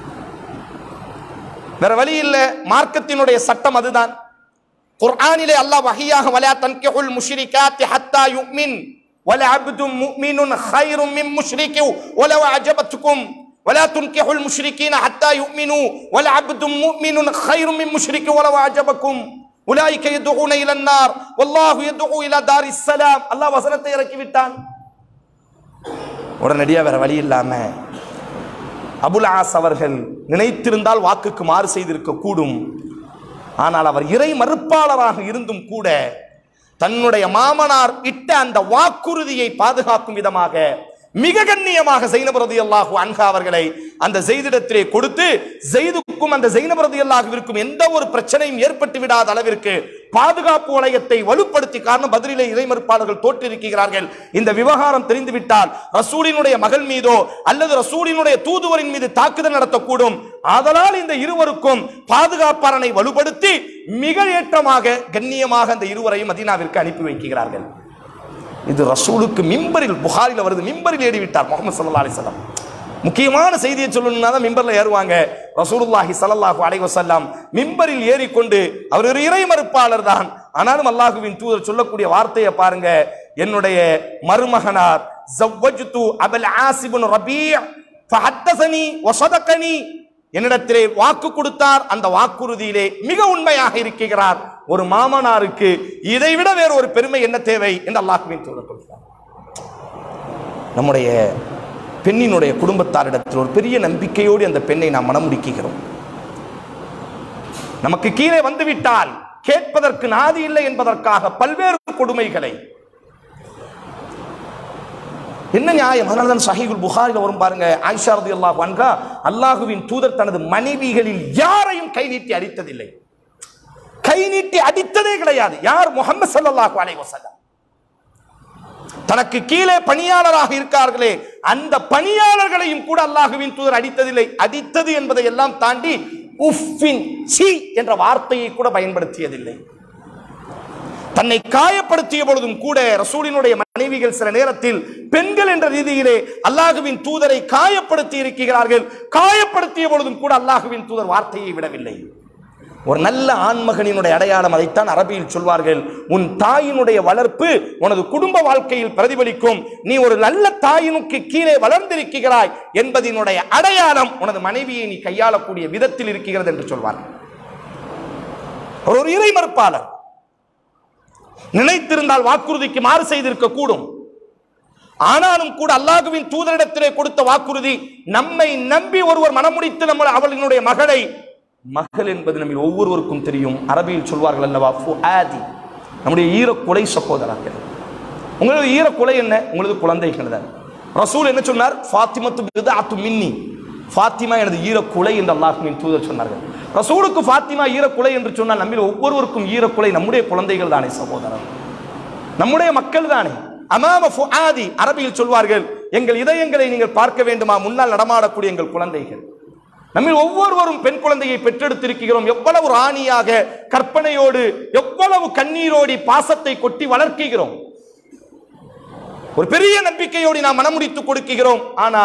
வேற வழி இல்லை மார்க்கத்தினுடைய சட்டம் அதுதான் குர்ஆனிலே அல்லாஹ் வஹியாக வலா தன்கிஹுல் முஷ்ரிகாத்தி ஹத்தா யுமின் வல அப்தும் முஃமினுன் கைரும் மின் முஷ்ரிகி வலவ் அஜபத்துக்கும் ولا تنكحوا المشركين حتى يؤمنوا ولعبد مؤمن خير من مشرك ولو أعجبكم أولئك يدعون إلى النار والله يدعو إلى دار السلام الله வசனத்தை இறக்கி விட்டான் உடனடியாக வேற வழி இல்லாம அபுல் ஆஸ் அவர்கள் நினைத்திருந்தால் வாக்குக்கு மாறு செய்திருக்க கூடும் ஆனால் அவர் இறை மறுப்பாளராக இருந்தும் கூட தன்னுடைய மாமனார் இட்ட அந்த வாக்குறுதியை பாதுகாக்கும் விதமாக மிக கண்ணியமாக ஜெயினபரதி அல்லாஹு அன்ஹா அவர்களை அந்த ஜெயிதிடத்திலே கொடுத்து ஜெயிதுக்கும் அந்த ஜெயினபரதி அல்லாஹுவிற்கும் எந்த ஒரு பிரச்சனையும் ஏற்பட்டு விடாத அளவிற்கு பாதுகாப்பு வளையத்தை வலுப்படுத்தி காரணம் பதிலிலே இறை மறுப்பாளர்கள் தோற்றிருக்கிறார்கள் இந்த விவகாரம் தெரிந்துவிட்டால் ரசூலினுடைய மகள் மீதோ அல்லது ரசூலினுடைய தூதுவரின் மீது தாக்குதல் நடத்தக்கூடும் ஆதலால் இந்த இருவருக்கும் பாதுகாப்பாரனை வலுப்படுத்தி மிக ஏற்றமாக கண்ணியமாக அந்த இருவரையும் மதீனாவிற்கு அனுப்பி வைக்கிறார்கள் இது ரசூலுக்கு மிம்பரில் புகாரில் வருது மிம்பரில் ஏறிவிட்டார் முகமது சல்லா அலிசல்லாம் முக்கியமான செய்தியை சொல்லணும்னா தான் மிம்பர்ல ஏறுவாங்க ரசூலுல்லாஹி ஸல்லல்லாஹு அலைஹி வஸல்லம் மிம்பரில் ஏறிக்கொண்டு அவர் ஒரு இறை மறுப்பாளர் தான் ஆனாலும் அல்லாஹுவின் தூதர் சொல்லக்கூடிய வார்த்தையை பாருங்க என்னுடைய மருமகனார் ஜவ்வஜ்து அபல் ஆசிபுன் ரபீ ஃபஹத்தஸனி வஸதகனி என்னிடத்திலே வாக்கு கொடுத்தார் அந்த வாக்குறுதியிலே மிக உண்மையாக இருக்கிறார் ஒரு மாமனாருக்கு இதைவிட வேறு ஒரு பெருமை என்ன தேவை என்று அல்லாஹுவின் தூதர் சொல்கிறார் நம்முடைய பெண்ணினுடைய குடும்பத்தாரிடத்தில் ஒரு பெரிய நம்பிக்கையோடு அந்த பெண்ணை நாம் மனமுடிக்கிறோம் நமக்கு கீழே வந்துவிட்டால் கேட்பதற்கு நாதி இல்லை என்பதற்காக பல்வேறு கொடுமைகளை என்ன நியாயம் அதனால தான் சஹீகுல் புகாரில் வரும் பாருங்க ஆயிஷா ரதி அல்லாஹ் அன்கா அல்லாஹுவின் தூதர் தனது மனைவிகளில் யாரையும் கை நீட்டி அடித்ததில்லை கை நீட்டி அடித்ததே கிடையாது யார் முகமது ஸல்லல்லாஹு அலைஹி வஸல்லம் தனக்கு கீழே பணியாளராக இருக்கார்களே அந்த பணியாளர்களையும் கூட அல்லாஹுவின் தூதர் அடித்ததில்லை அடித்தது என்பதை எல்லாம் தாண்டி உஃபின் சி என்ற வார்த்தையை கூட பயன்படுத்தியதில்லை தன்னை காயப்படுத்திய பொழுதும் கூட ரசூலினுடைய மனைவிகள் சில நேரத்தில் பெண்கள் என்ற ரீதியிலே அல்லாஹுவின் தூதரை காயப்படுத்தி இருக்கிறார்கள் காயப்படுத்திய பொழுதும் கூட அல்லாஹுவின் தூதர் வார்த்தையை விடவில்லை ஒரு நல்ல ஆண்மகனினுடைய அடையாளம் அதைத்தான் அரபியில் சொல்வார்கள் உன் தாயினுடைய வளர்ப்பு உனது குடும்ப வாழ்க்கையில் பிரதிபலிக்கும் நீ ஒரு நல்ல தாயினுக்கு கீழே வளர்ந்திருக்கிறாய் என்பதனுடைய அடையாளம் உனது மனைவியை நீ கையாளக்கூடிய விதத்தில் இருக்கிறது என்று சொல்வார்கள் அவர் ஒரு இறை மறுப்பாளர் நினைத்திருந்தால் வாக்குறுதிக்கு மாறு செய்திருக்க கூடும் ஆனாலும் கூட அல்லாஹுவின் தூதரிடத்திலே கொடுத்த வாக்குறுதி நம்மை நம்பி ஒருவர் மனமுடித்து நம்ம அவளினுடைய மகளை மகள் என்பது நம்ம ஒவ்வொருவருக்கும் தெரியும் அரபியில் சொல்வார்கள் அல்லவா ஃபுஆதி நம்முடைய ஈரக்குலை சகோதரர்கள் உங்களது ஈரக்குலை என்ன உங்களது குழந்தைகள் தான் ரசூல் என்ன சொன்னார் ஃபாத்திமத்து பிதாத்து மின்னி ஃபாத்திமா எனது ஈரக்குலை என்று அல்லாஹுவின் தூதர் சொன்னார்கள் ரசூலுக்கு ஃபாத்திமா ஈரக்குலை என்று சொன்னால் நம்மில் ஒவ்வொருவருக்கும் ஈரக்குலை நம்முடைய குழந்தைகள் தானே சகோதரர் நம்முடைய மக்கள் தானே அமாம ஃபுஆதி அரபியில் சொல்வார்கள் எங்கள் இதயங்களை நீங்கள் பார்க்க வேண்டுமா முன்னால் நடமாடக்கூடிய எங்கள் குழந்தைகள் நம்மில் ஒவ்வொருவரும் பெண் குழந்தையை பெற்றெடுத்திருக்கிறோம் எவ்வளவு ராணியாக கற்பனையோடு எவ்வளவு கண்ணீரோடி பாசத்தை கொட்டி வளர்க்கிறோம் ஒரு பெரிய நம்பிக்கையோடு நாம் மனமுடித்து கொடுக்கிறோம் ஆனால்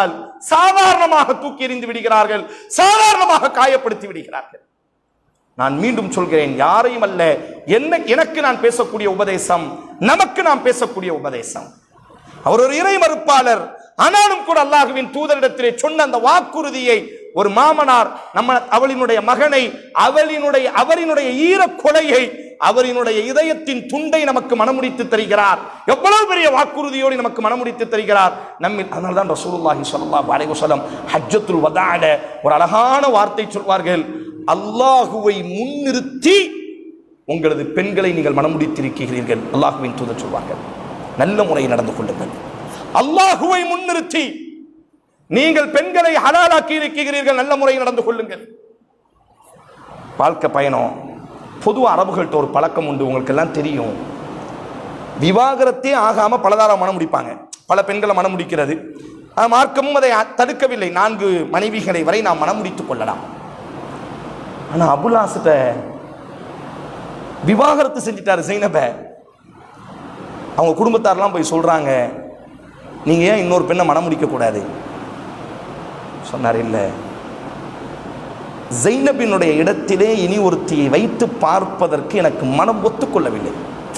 சாதாரணமாக தூக்கி எறிந்து விடுகிறார்கள் சாதாரணமாக காயப்படுத்தி விடுகிறார்கள் நான் மீண்டும் சொல்கிறேன் யாரையும் அல்ல என்ன எனக்கு நான் பேசக்கூடிய உபதேசம் நமக்கு நாம் பேசக்கூடிய உபதேசம் அவர் ஒரு இறை மறுப்பாளர் ஆனாலும் கூட அல்லாஹுவின் தூதரிடத்திலே சொன்ன அந்த வாக்குறுதியை ஒரு மாமனார் நம்ம அவளினுடைய மகனை அவளினுடைய அவரினுடைய ஈர கொலையை அவரினுடைய இதயத்தின் துண்டை நமக்கு மனமுடித்து தருகிறார் எவ்வளவு பெரிய வாக்குறுதியோடு நமக்கு மனமுடித்து தருகிறார் நம்மில் அதனால தான் ரசூலுல்லாஹி ஸல்லல்லாஹு அலைஹி வஸல்லம் ஹஜ்ஜத்துல் வதால ஒரு அழகான வார்த்தை சொல்வார்கள் அல்லாஹுவை முன்னிறுத்தி உங்களது பெண்களை நீங்கள் மனமுடித்திருக்கிறீர்கள் அல்லாஹுவின் தூதர் சொல்வார்கள் நல்ல முறையில் நடந்து கொள்ளுங்கள் அல்லாஹுவை முன்னிறுத்தி நீங்கள் பெண்களை ஹலாலாக்கி இருக்கிறீர்கள் நல்ல முறையில் நடந்து கொள்ளுங்கள் வாழ்க்கை பயணம் பொதுவா அரபுகள்கிட்ட ஒரு பழக்கம் உண்டு உங்களுக்கு எல்லாம் தெரியும் விவாகரத்தே ஆகாம பலதார மனம் முடிப்பாங்க பல பெண்களை மனம் முடிக்கிறது ஆனா, மார்க்கமும் அதை தடுக்கவில்லை நான்கு மனைவிகளை வரை நாம் மனம் முடித்துக் கொள்ளலாம் ஆனா அபுலாசிட்ட விவாகரத்து செஞ்சிட்டாரு ஜெயினப அவங்க குடும்பத்தாரெல்லாம் போய் சொல்றாங்க நீங்க ஏன் இன்னொரு பெண்ணை மனம் முடிக்க கூடாது சொன்னார் இல்ல ஜெய்னபினுடைய இடத்திலே இனி ஒருத்தியை வைத்து பார்ப்பதற்கு எனக்கு மனம் ஒத்துக்கொள்ளவில்லை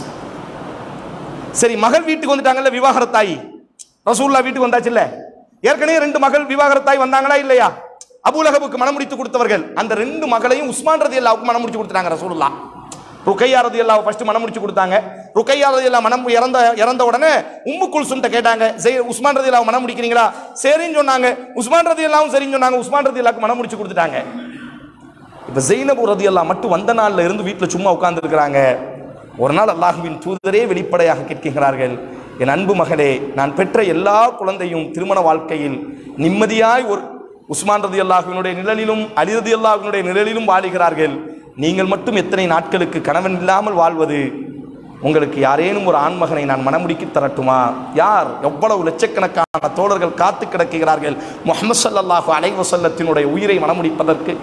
சரி மகள் வீட்டுக்கு வந்துட்டாங்கல்ல விவாகரத்தாயி ரசூல்லா வீட்டுக்கு வந்தாச்சுல்ல ஏற்கனவே ரெண்டு மகள் விவாகரத்தாய் வந்தாங்களா இல்லையா அபூலகபுக்கு மனம் முடித்து கொடுத்தவர்கள் அந்த ரெண்டு மகளையும் உஸ்மான் ரதி அல்லாவுக்கு மனம் முடிச்சு கொடுத்தாங்க ரசூலுல்லா ருக்கையா ரதி அல்லாவை ஃபர்ஸ்ட் மனம் முடிச்சு கொடுத்தாங்க ருக்கையா ரதி அல்லா மனம் இறந்த இறந்த உடனே உம்மு குல்சும்ட்ட கேட்டாங்க ஜெய் உஸ்மான் ரதி அல்லாவை மனம் முடிக்கிறீங்களா சரின்னு சொன்னாங்க உஸ்மான் ரதி அல்லாவும் சரின்னு சொன்னாங்க உஸ்மான் ரதி அல்லாவுக்கு மனம் முடிச்சு கொடுத்துட்டாங்க இப்ப ஜெயினபு ரதி அல்லா மட்டும் வந்த நாள்ல இருந்து வீட்டுல சும்மா உட்கார்ந்து இருக்கிறாங்க ஒரு நாள் அல்லாஹுவின் தூதரே வெளிப்படையாக கேட்கிறார்கள் என் அன்பு மகளே நான் பெற்ற எல்லா குழந்தையும் திருமண வாழ்க்கையில் நிம்மதியாய் ஒரு உஸ்மான் ரதி அல்லாஹுவினுடைய நிழலிலும் அலி ரதி அல்லாஹுவினுடைய நிழலிலும் வாழுகிறார்கள் நீங்கள் மட்டும் எத்தனை நாட்களுக்கு கணவன் இல்லாமல் வாழ்வது உங்களுக்கு யாரேனும் ஒரு ஆண்மகனை நான் மனமுடிக்கி தரட்டுமா யார் எவ்வளவு லட்சக்கணக்கான தோழர்கள் காத்து கிடக்கிறார்கள் முகமது ஸல்லல்லாஹு அலைஹி வஸல்லத்தினுடைய உயிரை மனமுடிப்பதற்கு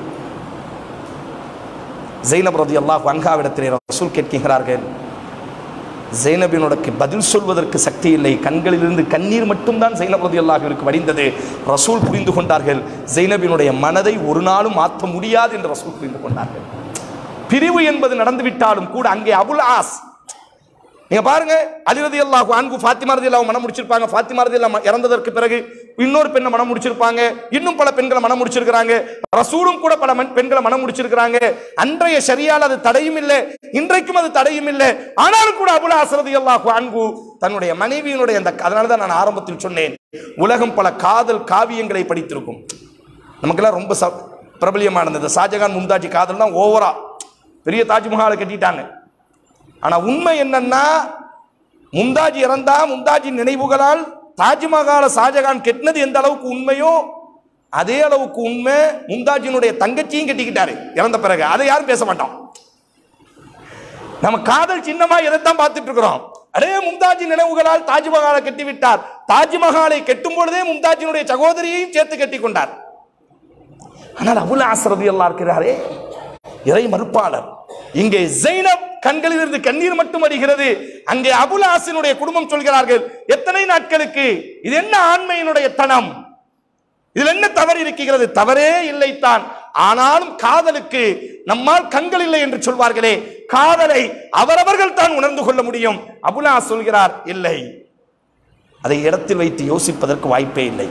ஜெய்னப் ரதி அல்லாஹ் அன்ஹாவிடத்திலே ரசூல் கேட்கிறார்கள் ஜெய்னபினுடைய பதில் சொல்வதற்கு சக்தி இல்லை கண்களிலிருந்து கண்ணீர் மட்டும்தான் ஜெய்னப் ரதி அல்லாஹிற்கு வடிந்தது ரசூல் புரிந்து கொண்டார்கள் ஜெய்னபினுடைய மனதை ஒரு நாளும் மாற்ற முடியாது என்று ரசூல் புரிந்து கொண்டார்கள் பிரிவு என்பது நடந்துவிட்டாலும் கூட அங்கே அபுல் ஆஸ் நீங்க பாருங்க அலிரதி அல்லாஹ் அன்பு ஃபாத்திமா ரதி அல்லாஹ் மனம் முடிச்சிருப்பாங்க ஃபாத்திமா ரதி அல்லாஹ் இறந்ததற்கு பிறகு இன்னொரு பெண்ணை மனம் முடிச்சிருப்பாங்க இன்னும் பல பெண்களை மனம் முடிச்சிருக்கிறாங்க ரசூலும் கூட பல மண்- பெண்களை மனம் முடிச்சிருக்கிறாங்க அன்றைய சரியால் அது தடையும் இல்லை இன்றைக்கும் அது தடையும் இல்லை ஆனாலும் கூட அபுல் ஆசரதி அல்லாஹ் அன்பு தன்னுடைய மனைவியினுடைய அந்த அதனால தான் நான் ஆரம்பத்தில் சொன்னேன் உலகம் பல காதல் காவியங்களை படித்திருக்கும் நமக்கெல்லாம் ரொம்ப ச- பிரபலியமானது இந்த ஷாஜகான் மும்தாஜி காதல் தான் ஓவரா பெரிய தாஜ்மஹாலை கட்டிட்டாங்க ஆனா உண்மை என்னன்னா மும்தாஜ் இறந்தா மும்தாஜி நினைவுகளால் தாஜ்மஹாலை ஷாஜகான் கெட்டினது எந்த அளவுக்கு உண்மையோ அதே அளவுக்கு உண்மை மும்தாஜினுடைய தங்கச்சியும் கட்டிக்கிட்டாரு இறந்த பிறகு அதை யாரும் பேச மாட்டோம் நம்ம காதல் சின்னமா எதைத்தான் பார்த்துட்டு இருக்கிறோம் அடே மும்தாஜி நினைவுகளால் தாஜ்மஹாலை கட்டி விட்டார் தாஜ்மஹாலை கெட்டும் பொழுதே மும்தாஜினுடைய சகோதரியையும் சேர்த்து கட்டி கொண்டார் ஆனால் அபுல் ஆசரதி எல்லாம் இருக்கிறாரே இறை மறுப்பாளர் இங்கே ஜெய்னப் கண்களிலிருந்து கண்ணீர் மட்டும் வருகிறது அங்கே அபுல் ஆசினுடைய குடும்பம் சொல்கிறார்கள் எத்தனை நாட்களுக்கு இது என்ன ஆண்மையினுடைய தனம் இதில் என்ன தவறு இருக்கிறது தவறே இல்லைத்தான் ஆனாலும் காதலுக்கு நம்மால் கண்கள் இல்லை என்று சொல்வார்களே காதலை அவரவர்கள் தான் உணர்ந்து கொள்ள முடியும் அபுலா சொல்கிறார் இல்லை அதை இடத்தில் வைத்து யோசிப்பதற்கு வாய்ப்பே இல்லை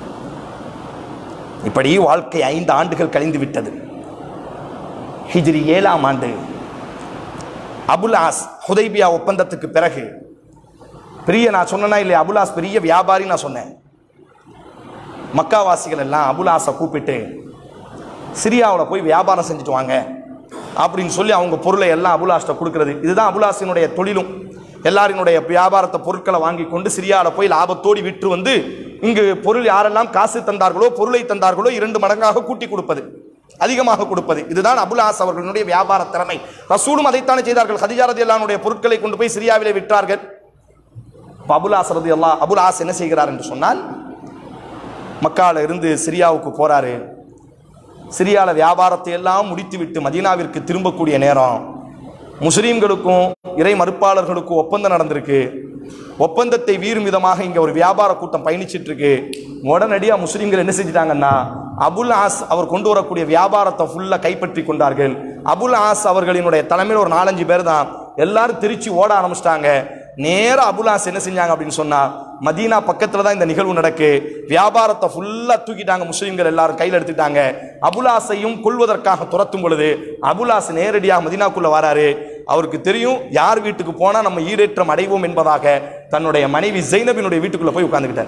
இப்படி வாழ்க்கை ஐந்து ஆண்டுகள் கழிந்து விட்டது ஹிஜ்ரி ஏழாம் ஆண்டு அபுலாஸ் ஹுதைபியா ஒப்பந்தத்துக்கு பிறகு பெரிய நான் சொன்னேனா இல்லையா அபுலாஸ் பெரிய வியாபாரி நான் சொன்னேன் மக்காவாசிகள் எல்லாம் அபுலாஸை கூப்பிட்டு சிரியாவில் போய் வியாபாரம் செஞ்சுட்டு வாங்க அப்படின்னு சொல்லி அவங்க பொருளை எல்லாம் அபுலாஸ்ட்ட கொடுக்கிறது இதுதான் அபுலாசினுடைய தொழிலும் எல்லாரினுடைய வியாபாரத்தை பொருட்களை வாங்கி கொண்டு சிரியாவில் போய் லாபத்தோடி விற்று வந்து இங்கு பொருள் யாரெல்லாம் காசு தந்தார்களோ பொருளை தந்தார்களோ இரண்டு மடங்காக கூட்டி கொடுப்பது அதிகமாக கொடுப்பது இதுதான் அபுலாஸ் அவர்களுடைய வியாபார திறமை ரசூலும் அதைத்தானே செய்தார்கள் ஹதிஜா ரதி பொருட்களை கொண்டு போய் சிரியாவிலே விற்றார்கள் இப்ப அபுலாஸ் ரதி அல்லா அபுலாஸ் என்ன செய்கிறார் என்று சொன்னால் மக்கால இருந்து சிரியாவுக்கு போறாரு சிரியால வியாபாரத்தை எல்லாம் முடித்துவிட்டு மதீனாவிற்கு திரும்பக்கூடிய நேரம் முஸ்லீம்களுக்கும் இறை மறுப்பாளர்களுக்கும் ஒப்பந்தம் நடந்திருக்கு ஒப்பந்தத்தை வீறும் விதமாக இங்க ஒரு வியாபார கூட்டம் பயணிச்சிட்டு இருக்கு உடனடியா முஸ்லிம்கள் என்ன செஞ்சிட்டாங்கன்னா அபுல் ஆஸ் அவர் கொண்டு வரக்கூடிய வியாபாரத்தை ஃபுல்லா கைப்பற்றி கொண்டார்கள் அபுல் ஆஸ் அவர்களினுடைய தலைமையில் ஒரு நாலஞ்சு பேர் தான் எல்லாரும் திருச்சி ஓட ஆரம்பிச்சிட்டாங்க நேரா அபுலாஸ் என்ன செஞ்சாங்க அப்படின்னு சொன்னா மதீனா பக்கத்துல தான் இந்த நிகழ்வு நடக்கு வியாபாரத்தை ஃபுல்லா தூக்கிட்டாங்க முஸ்லிம்கள் எல்லாரும் கையில் எடுத்துட்டாங்க அபுலாஸையும் கொள்வதற்காக துரத்தும் பொழுது அபுலாஸ் நேரடியாக மதீனாக்குள்ள வராரு அவருக்கு தெரியும் யார் வீட்டுக்கு போனா நம்ம ஈடேற்றம் அடைவோம் என்பதாக தன்னுடைய மனைவி ஜெய்னபினுடைய வீட்டுக்குள்ள போய் உட்கார்ந்துக்கிட்டார்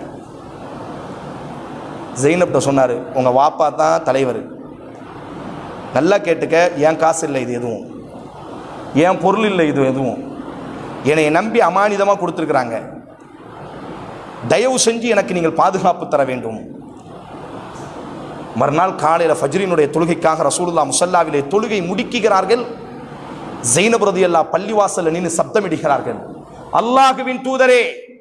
ஜெய்னப்ட சொன்னாரு உங்க வாப்பா தான் தலைவர் நல்லா கேட்டுக்க என் காசு இல்லை இது எதுவும் என் பொருள் இல்லை இது எதுவும் என்னை நம்பி அமானிதமாக கொடுத்துருக்குறாங்க தயவு செஞ்சு எனக்கு நீங்கள் பாதுகாப்பு தர வேண்டும் மறுநாள் காலையில் ஃபஜ்ரினுடைய தொழுகைக்காக ரசூலுல்லா முசல்லாவிலே தொழுகை முடிக்குகிறார்கள் ஜெயினப் ரலியல்லாஹ் பள்ளிவாசல்ல நின்று சப்தமிடுகிறார்கள் அல்லாஹுவின் தூதரே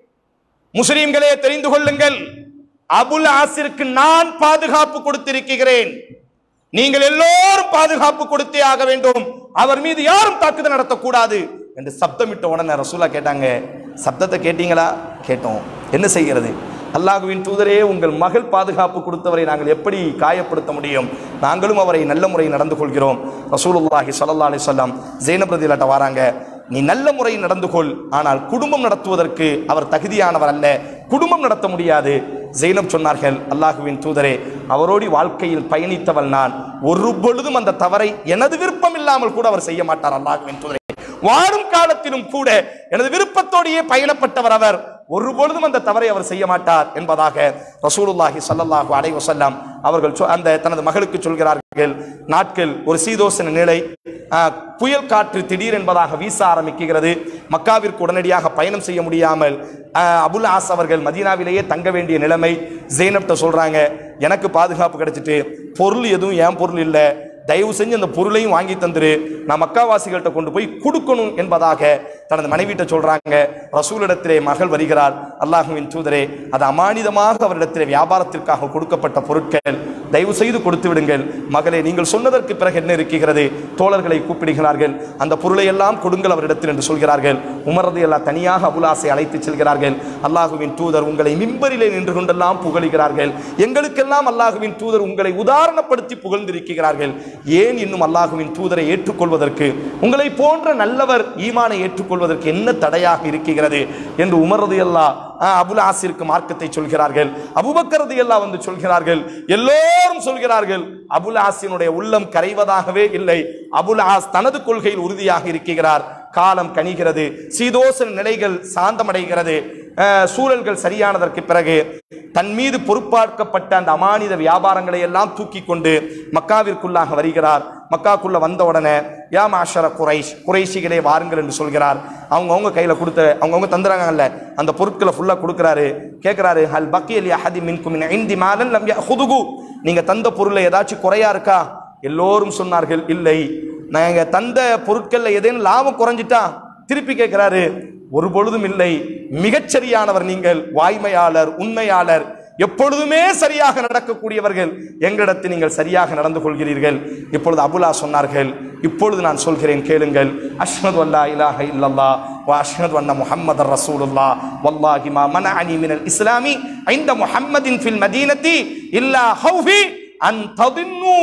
முஸ்லிம்களே தெரிந்து கொள்ளுங்கள் அபுல் ஆசிற்கு நான் பாதுகாப்பு கொடுத்திருக்கிறேன் நீங்கள் எல்லோரும் பாதுகாப்பு கொடுத்தே ஆக வேண்டும் அவர் மீது யாரும் தாக்குதல் நடத்தக்கூடாது என்று சப்தமிட்ட உடனே ரசூலா கேட்டாங்க சப்தத்தை கேட்டீங்களா கேட்டோம் என்ன செய்கிறது அல்லாஹுவின் தூதரே உங்கள் மகள் பாதுகாப்பு கொடுத்தவரை நாங்கள் எப்படி காயப்படுத்த முடியும் நாங்களும் அவரை நல்ல முறையில் நடந்து கொள்கிறோம் ரசூலுல்லாஹி ஸல்லல்லாஹு அலைஹி வஸல்லம் ஜெயினப் ரதியல்லாட்ட வராங்க நீ நல்ல முறையில் நடந்து கொள் ஆனால் குடும்பம் நடத்துவதற்கு அவர் தகுதியானவர் அல்ல குடும்பம் நடத்த முடியாது ஜெயினப் சொன்னார்கள் அல்லாஹுவின் தூதரே அவரோடு வாழ்க்கையில் பயணித்தவள் நான் ஒரு பொழுதும் அந்த தவறை எனது விருப்பம் இல்லாமல் கூட அவர் செய்ய மாட்டார் அல்லாஹுவின் தூதரே வாழும் காலத்திலும் கூட எனது விருப்பத்தோடையே பயணப்பட்டவர் அவர் ஒரு பொழுதும் அந்த தவறை அவர் செய்ய மாட்டார் என்பதாக ரசூலுல்லாஹி ஸல்லல்லாஹு அலைஹி வஸல்லம் அவர்கள் சொ- அந்த தனது மகளுக்கு சொல்கிறார்கள் நாட்கள் ஒரு சீதோசன நிலை ஆ, புயல் காற்று திடீர் என்பதாக வீச ஆரம்பிக்கிறது மக்காவிற்கு உடனடியாக பயணம் செய்ய முடியாமல் ஆ, அபுல் ஆஸ் அவர்கள் மதீனாவிலேயே தங்க வேண்டிய நிலைமை ஜெய்னப்ட சொல்றாங்க எனக்கு பாதுகாப்பு கிடைச்சிட்டு பொருள் எதுவும் என் பொருள் இல்லை தயவு செஞ்சு அந்த பொருளையும் வாங்கி தந்துரு நான் மக்காவாசிகள்கிட்ட கொண்டு போய் கொடுக்கணும் என்பதாக தனது மனைவிட்ட சொல்றாங்க ரசூலிடத்திலே மகள் வருகிறார் அல்லாஹுவின் தூதரே அது அமானிதமாக அவரிடத்திலே வியாபாரத்திற்காக கொடுக்கப்பட்ட பொருட்கள் தயவு செய்து கொடுத்து விடுங்கள் மகளே நீங்கள் சொன்னதற்கு பிறகு என்ன இருக்கிறது தோழர்களை கூப்பிடுகிறார்கள் அந்த பொருளை எல்லாம் கொடுங்கள் அவரிடத்தில் என்று சொல்கிறார்கள் உமரது எல்லாம் தனியாக அபுலாசை அழைத்து செல்கிறார்கள் அல்லாஹுவின் தூதர் உங்களை மிம்பரிலே நின்று கொண்டெல்லாம் புகழுகிறார்கள் எங்களுக்கெல்லாம் அல்லாஹுவின் தூதர் உங்களை உதாரணப்படுத்தி புகழ்ந்திருக்கிறார்கள் ஏன் இன்னும் அல்லாஹுவின் தூதரை ஏற்றுக்கொள்வதற்கு உங்களை போன்ற நல்லவர் ஈமானை ஏற்றுக்கொள்வதற்கு என்ன தடையாக இருக்கிறது என்று உமரது எல்லா அபுல் ஆசிற்கு மார்க்கத்தை சொல்கிறார்கள் அபுபக்கரது எல்லாம் வந்து சொல்கிறார்கள் எல்லோரும் சொல்கிறார்கள் அபுல் ஆசினுடைய உள்ளம் கரைவதாகவே இல்லை அபுல் ஆஸ் தனது கொள்கையில் உறுதியாக இருக்கிறார் காலம் கனிகிறது சீதோசன நிலைகள் சாந்தமடைகிறது அஹ், சூழல்கள் சரியானதற்கு பிறகு தன் மீது பொறுப்பாக்கப்பட்ட அந்த அமானித வியாபாரங்களை எல்லாம் தூக்கி கொண்டு மக்காவிற்குள்ளாக வருகிறார் மக்காக்குள்ள வந்த உடனே யா மாஷர குறைஷ் குறைஷிகளே வாருங்கள் என்று சொல்கிறார் அவங்கவுங்க கையில் கொடுத்த அவங்கவுங்க தந்துறாங்கல்ல அந்த பொருட்களை ஃபுல்லாக கொடுக்குறாரு கேட்குறாரு ஹல் பக்கியல் யஹதி மின்கும் மின் ஐந்தி மாலன் லம் யஹுதுகு நீங்க தந்த பொருள்ல ஏதாச்சும் குறையா இருக்கா எல்லோரும் சொன்னார்கள் இல்லை நாங்க தந்த பொருட்கள்ல ஏதேனும் லாபம் குறைஞ்சிட்டா திருப்பி கேட்கிறாரு ஒரு பொழுதும் இல்லை மிகச்சரியானவர் நீங்கள் வாய்மையாளர் உண்மையாளர் எப்பொழுதுமே சரியாக நடக்கக்கூடியவர்கள் எங்களிடத்தில் நீங்கள் சரியாக நடந்து கொள்கிறீர்கள் இப்பொழுது அபுலா சொன்னார்கள் இப்பொழுது நான் சொல்கிறேன் கேளுங்கள் அஷ்ஹது அல்லா இலாஹ இல்லல்லா வா அஷ்ஹது அன்ன முஹம்மதர் ரசூலுல்லா வல்லாஹி மா மனஅனி மினல் இஸ்லாமி ஐந்த முஹம்மதின் ஃபில் மதீனத்தி இல்லா ஹௌஃபி அன் ததின்னு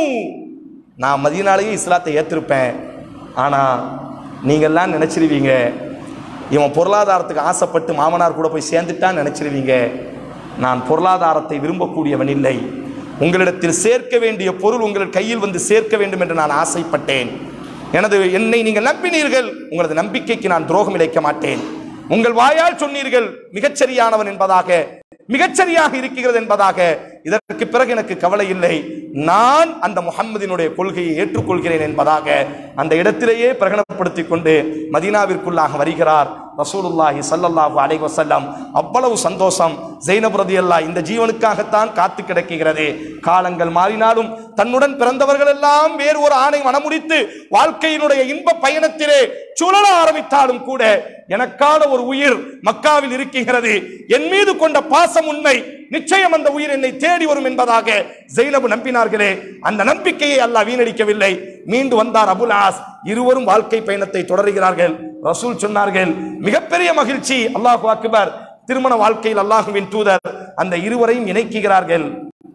நான் மதியனாலேயே இஸ்லாத்தை ஏற்றிருப்பேன் ஆனால் நீங்கள்லாம் நினச்சிருவீங்க இவன் பொருளாதாரத்துக்கு ஆசைப்பட்டு மாமனார் கூட போய் சேர்ந்துட்டான்னு நினச்சிருவீங்க நான் பொருளாதாரத்தை விரும்பக்கூடியவன் இல்லை உங்களிடத்தில் சேர்க்க வேண்டிய பொருள் உங்கள் கையில் வந்து சேர்க்க வேண்டும் என்று நான் ஆசைப்பட்டேன் எனது என்னை நீங்கள் நம்பினீர்கள் உங்களது நம்பிக்கைக்கு நான் துரோகம் இழைக்க மாட்டேன் உங்கள் வாயால் சொன்னீர்கள் மிகச்சரியானவன் என்பதாக மிகச்சரியாக இருக்கிறது என்பதாக இதற்கு பிறகு எனக்கு கவலை இல்லை நான் அந்த முஹம்மதினுடைய கொள்கையை ஏற்றுக்கொள்கிறேன் என்பதாக அந்த இடத்திலேயே பிரகடனப்படுத்திக் கொண்டு மதீனாவிற்குள்ளாக வருகிறார் ரசூலுல்லாஹி ஸல்லல்லாஹு அலைஹி வஸல்லம் அவ்வளவு சந்தோஷம் ஜெய்னப் ரதியல்லாஹ் இந்த ஜீவனுக்காகத்தான் காத்து கிடக்கிறது காலங்கள் மாறினாலும் தன்னுடன் பிறந்தவர்கள் எல்லாம் வேறு ஒரு ஆணை மனமுடித்து வாழ்க்கையினுடைய இன்ப பயணத்திலே சுழல ஆரம்பித்தாலும் கூட எனக்கான ஒரு உயிர் மக்காவில் இருக்கிறது என் மீது கொண்ட பாசம் உண்மை நிச்சயம் அந்த உயிர் என்னை தேடி வரும் என்பதாக ஜெயினபு நம்பினார்களே அந்த நம்பிக்கையை அல்லாஹ் வீணடிக்கவில்லை மீண்டு வந்தார் அபுல் ஆஸ் இருவரும் வாழ்க்கை பயணத்தை தொடர்கிறார்கள் ரசூல் சொன்னார்கள் மிகப்பெரிய மகிழ்ச்சி அல்லாஹு அக்பர் திருமண வாழ்க்கையில் அல்லாஹுவின் தூதர் அந்த இருவரையும் இணைக்குகிறார்கள்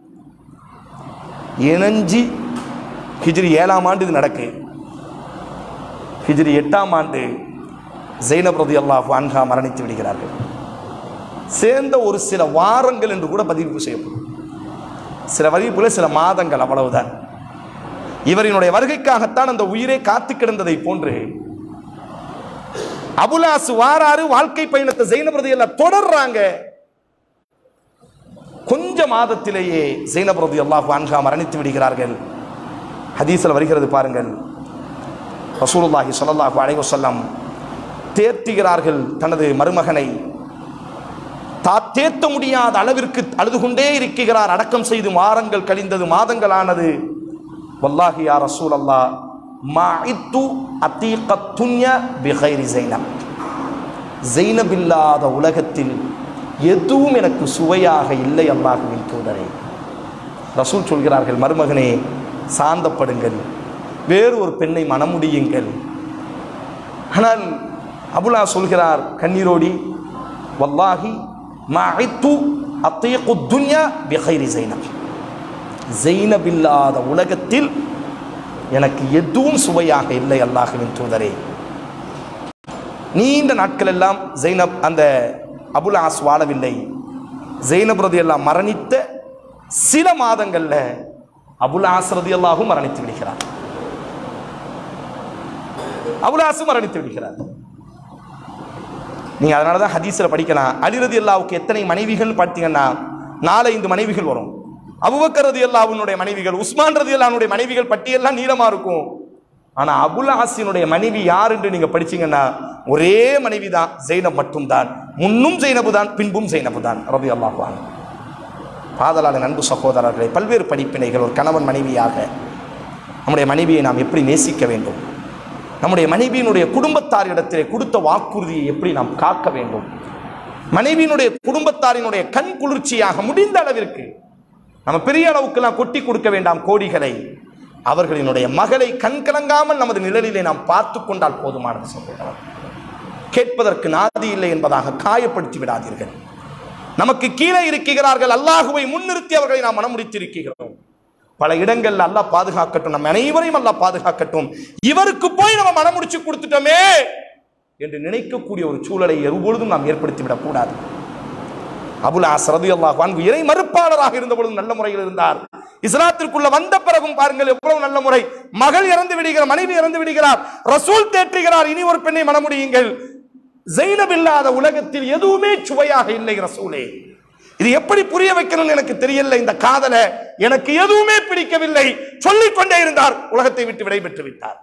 இணைஞ்சி ஹிஜ்ரி ஏழாம் ஆண்டு இது நடக்கு ஹிஜ்ரி எட்டாம் ஆண்டு ஜெய்னப் ரதி அல்லாஹு அன்ஹா மரணித்து விடுகிறார்கள் சேர்ந்த ஒரு சில வாரங்கள் என்று கூட பதிவு செய்யப்படும் சில பதிவுல சில மாதங்கள் அவ்வளவுதான் இவரினுடைய வருகைக்காகத்தான் அந்த உயிரை காத்து கிடந்ததை போன்று அபுலாசு வாராறு வாழ்க்கை பயணத்தை ஜெயினப் ரதி எல்லாம் தொடர்றாங்க கொஞ்ச மாதத்திலேயே ஜெயினப் ரதி அல்லாஹு அன்ஹா மரணித்து விடுகிறார்கள் ஹதீஸில் வருகிறது பாருங்கள் ரசூலுல்லாஹி ஸல்லல்லாஹு அலைஹி வஸல்லம் தேர்த்துகிறார்கள் தனது மருமகனை தா தேத்த முடியாத அளவிற்கு அழுது கொண்டே இருக்கிறார் அடக்கம் செய்து வாரங்கள் கழிந்தது மாதங்களானது வல்லாஹி யா ரசூல் அல்லா மாஇத்து அத்தீக துன்ய பிகைரி ஜைனப் ஜைனப் இல்லாத உலகத்தில் எதுவும் எனக்கு சுவையாக இல்லை அல்லாஹுவின் தூதரே ரசூல் சொல்கிறார்கள் மருமகனே சாந்தப்படுங்கள் வேறு ஒரு பெண்ணை மணமுடியுங்கள் ஆனால் அபுலா சொல்கிறார் கண்ணீரோடி வல்லாஹி மாஇத்து அத்தீகு துன்யா பிகைரி ஜைனப் ஜெயினப் இல்லாத உலகத்தில் எனக்கு எதுவும் சுவையாக இல்லை அல்லாஹுவின் தூதரே நீண்ட நாட்கள் எல்லாம் ஜெய்னப் அந்த அபுல் ஆஸ் வாழவில்லை ஜெய்னப் ரதி எல்லாம் மரணித்த சில மாதங்கள்ல அபுல் ஆஸ் ரதி அல்லாஹும் மரணித்து விடுகிறார் அபுல் ஆசும் மரணித்து விடுகிறார் நீங்க அதனால தான் ஹதீஸில் படிக்கலாம் அலிரதி அல்லாவுக்கு எத்தனை மனைவிகள் பார்த்தீங்கன்னா நாலு ஐந்து மனைவிகள் வரும் அபுபக்கர் ரதி அல்லாவுடைய மனைவிகள் உஸ்மான் ரதி அல்லாவுடைய மனைவிகள் பட்டியெல்லாம் நீளமா இருக்கும் ஆனா அபுல் ஆசினுடைய மனைவி யார் என்று நீங்க படிச்சீங்கன்னா ஒரே மனைவி தான் ஜெய்னப் மட்டும்தான் முன்னும் ஜெய்னபு தான் பின்பும் ஜெய்னபு தான் ரவி அல்லாஹான் பாதலாளன் அன்பு சகோதரர்களை பல்வேறு படிப்பினைகள் ஒரு கணவன் மனைவியாக நம்முடைய மனைவியை நாம் எப்படி நேசிக்க வேண்டும் நம்முடைய மனைவியினுடைய குடும்பத்தாரிடத்திலே கொடுத்த வாக்குறுதியை எப்படி நாம் காக்க வேண்டும் மனைவியினுடைய குடும்பத்தாரினுடைய கண் குளிர்ச்சியாக முடிந்த அளவிற்கு நம்ம பெரிய அளவுக்கெல்லாம் கொட்டி கொடுக்க வேண்டாம் கோடிகளை அவர்களினுடைய மகளை கண் கலங்காமல் நமது நிழலிலே நாம் பார்த்து கொண்டால் போதுமானது சொல்கிறார் கேட்பதற்கு நாதி இல்லை என்பதாக காயப்படுத்தி விடாதீர்கள் நமக்கு கீழே இருக்கிறார்கள் அல்லாஹுவை முன்னிறுத்தி அவர்களை நாம் மனமுடித்திருக்கிறோம் பல இடங்கள்ல அல்லாஹ் பாதுகாக்கட்டும் நம்ம அனைவரையும் அல்லாஹ் பாதுகாக்கட்டும் இவருக்கு போய் நம்ம மனமுடிச்சு கொடுத்துட்டோமே என்று நினைக்கக்கூடிய ஒரு சூழலை எப்பொழுதும் நாம் ஏற்படுத்தி விடக்கூடாது அபுல் ஆசரது அல்லாஹ் வான்கு இறை மறுப்பாளராக இருந்த பொழுதும் நல்ல முறையில் இருந்தார் இஸ்லாத்திற்குள்ள வந்த பிறகும் பாருங்கள் எவ்வளவு நல்ல முறை மகள் இறந்து விடுகிறார் மனைவி இறந்து விடுகிறார் ரசூல் தேற்றுகிறார் இனி ஒரு பெண்ணை மனமுடியுங்கள் ஜெயினப் இல்லாத உலகத்தில் எதுவுமே சுவையாக இல்லை ரசூலே இது எப்படி புரிய வைக்கணும்னு எனக்கு தெரியல இந்த காதலை எனக்கு எதுவுமே பிடிக்கவில்லை சொல்லிக் கொண்டே இருந்தார் உலகத்தை விட்டு விடைபெற்று விட்டார்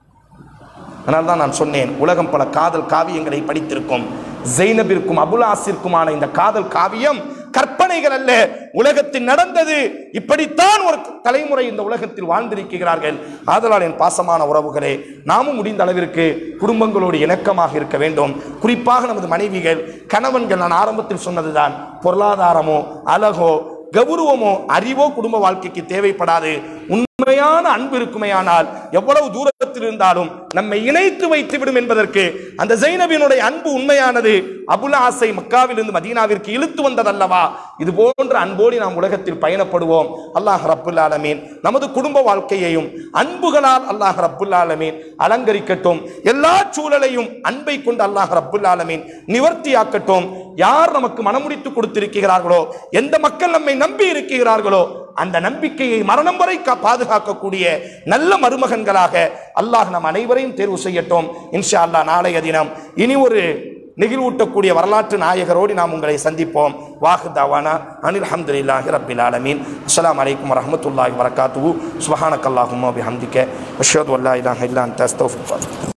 அதனால தான் நான் சொன்னேன் உலகம் பல காதல் காவியங்களை படித்திருக்கும் ஜெய்னபிற்கும் அபுலாசிற்குமான இந்த காதல் காவியம் கற்பனைகள் அல்ல உலகத்தில் நடந்தது இப்படித்தான் ஒரு தலைமுறை இந்த உலகத்தில் வாழ்ந்திருக்கிறார்கள் ஆதலால் என் பாசமான உறவுகளே நாமும் முடிந்த அளவிற்கு குடும்பங்களோடு இணக்கமாக இருக்க வேண்டும் குறிப்பாக நமது மனைவிகள் கணவன்கள் நான் ஆரம்பத்தில் சொன்னதுதான் பொருளாதாரமோ அழகோ கௌரவமோ அறிவோ குடும்ப வாழ்க்கைக்கு தேவைப்படாது உண்மையான அன்பு இருக்குமையானால் எவ்வளவு தூரத்தில் இருந்தாலும் நம்மை இணைத்து வைத்து விடும் என்பதற்கு அந்த ஜைனபினுடைய அன்பு உண்மையானது அபுல் ஆசை மக்காவிலிருந்து மதீனாவிற்கு இழுத்து வந்ததல்லவா இது போன்ற அன்போடு நாம் உலகத்தில் பயணப்படுவோம் அல்லாஹ் ரப்புல் ஆலமீன் நமது குடும்ப வாழ்க்கையையும் அன்புகளால் அல்லாஹ் ரப்புல் ஆலமீன் அலங்கரிக்கட்டும் எல்லா சூழலையும் அன்பை கொண்டு அல்லாஹ் ரப்புல் ஆலமீன் நிவர்த்தியாக்கட்டும் யார் நமக்கு மனமுடித்து கொடுத்திருக்கிறார்களோ எந்த மக்கள் நம்மை நம்பி இருக்கிறார்களோ அந்த நம்பிக்கையை மரணம் வரை கா- பாதுகாக்கக்கூடிய நல்ல மருமகன்களாக அல்லாஹ் நம் அனைவரையும் தேர்வு செய்யட்டும் இன்ஷா அல்லாஹ் நாளைய தினம் இனி ஒரு நெகிழ்வூட்டக்கூடிய வரலாற்று நாயகரோடு நாம் உங்களை சந்திப்போம் வாஹு தாவானா அனில் அஹமதுல்லாஹி ரப்பில் ஆலமீன் அஸ்ஸலாமு அலைக்கும் வரஹ்மத்துல்லாஹி வரகாத்துஹு சுப்ஹானக்கல்லாஹும்ம பிஹம்திக அஷ்ஹது அல்லா இலாஹ இல்லா அன்த அஸ்தக்ஃபிருக்க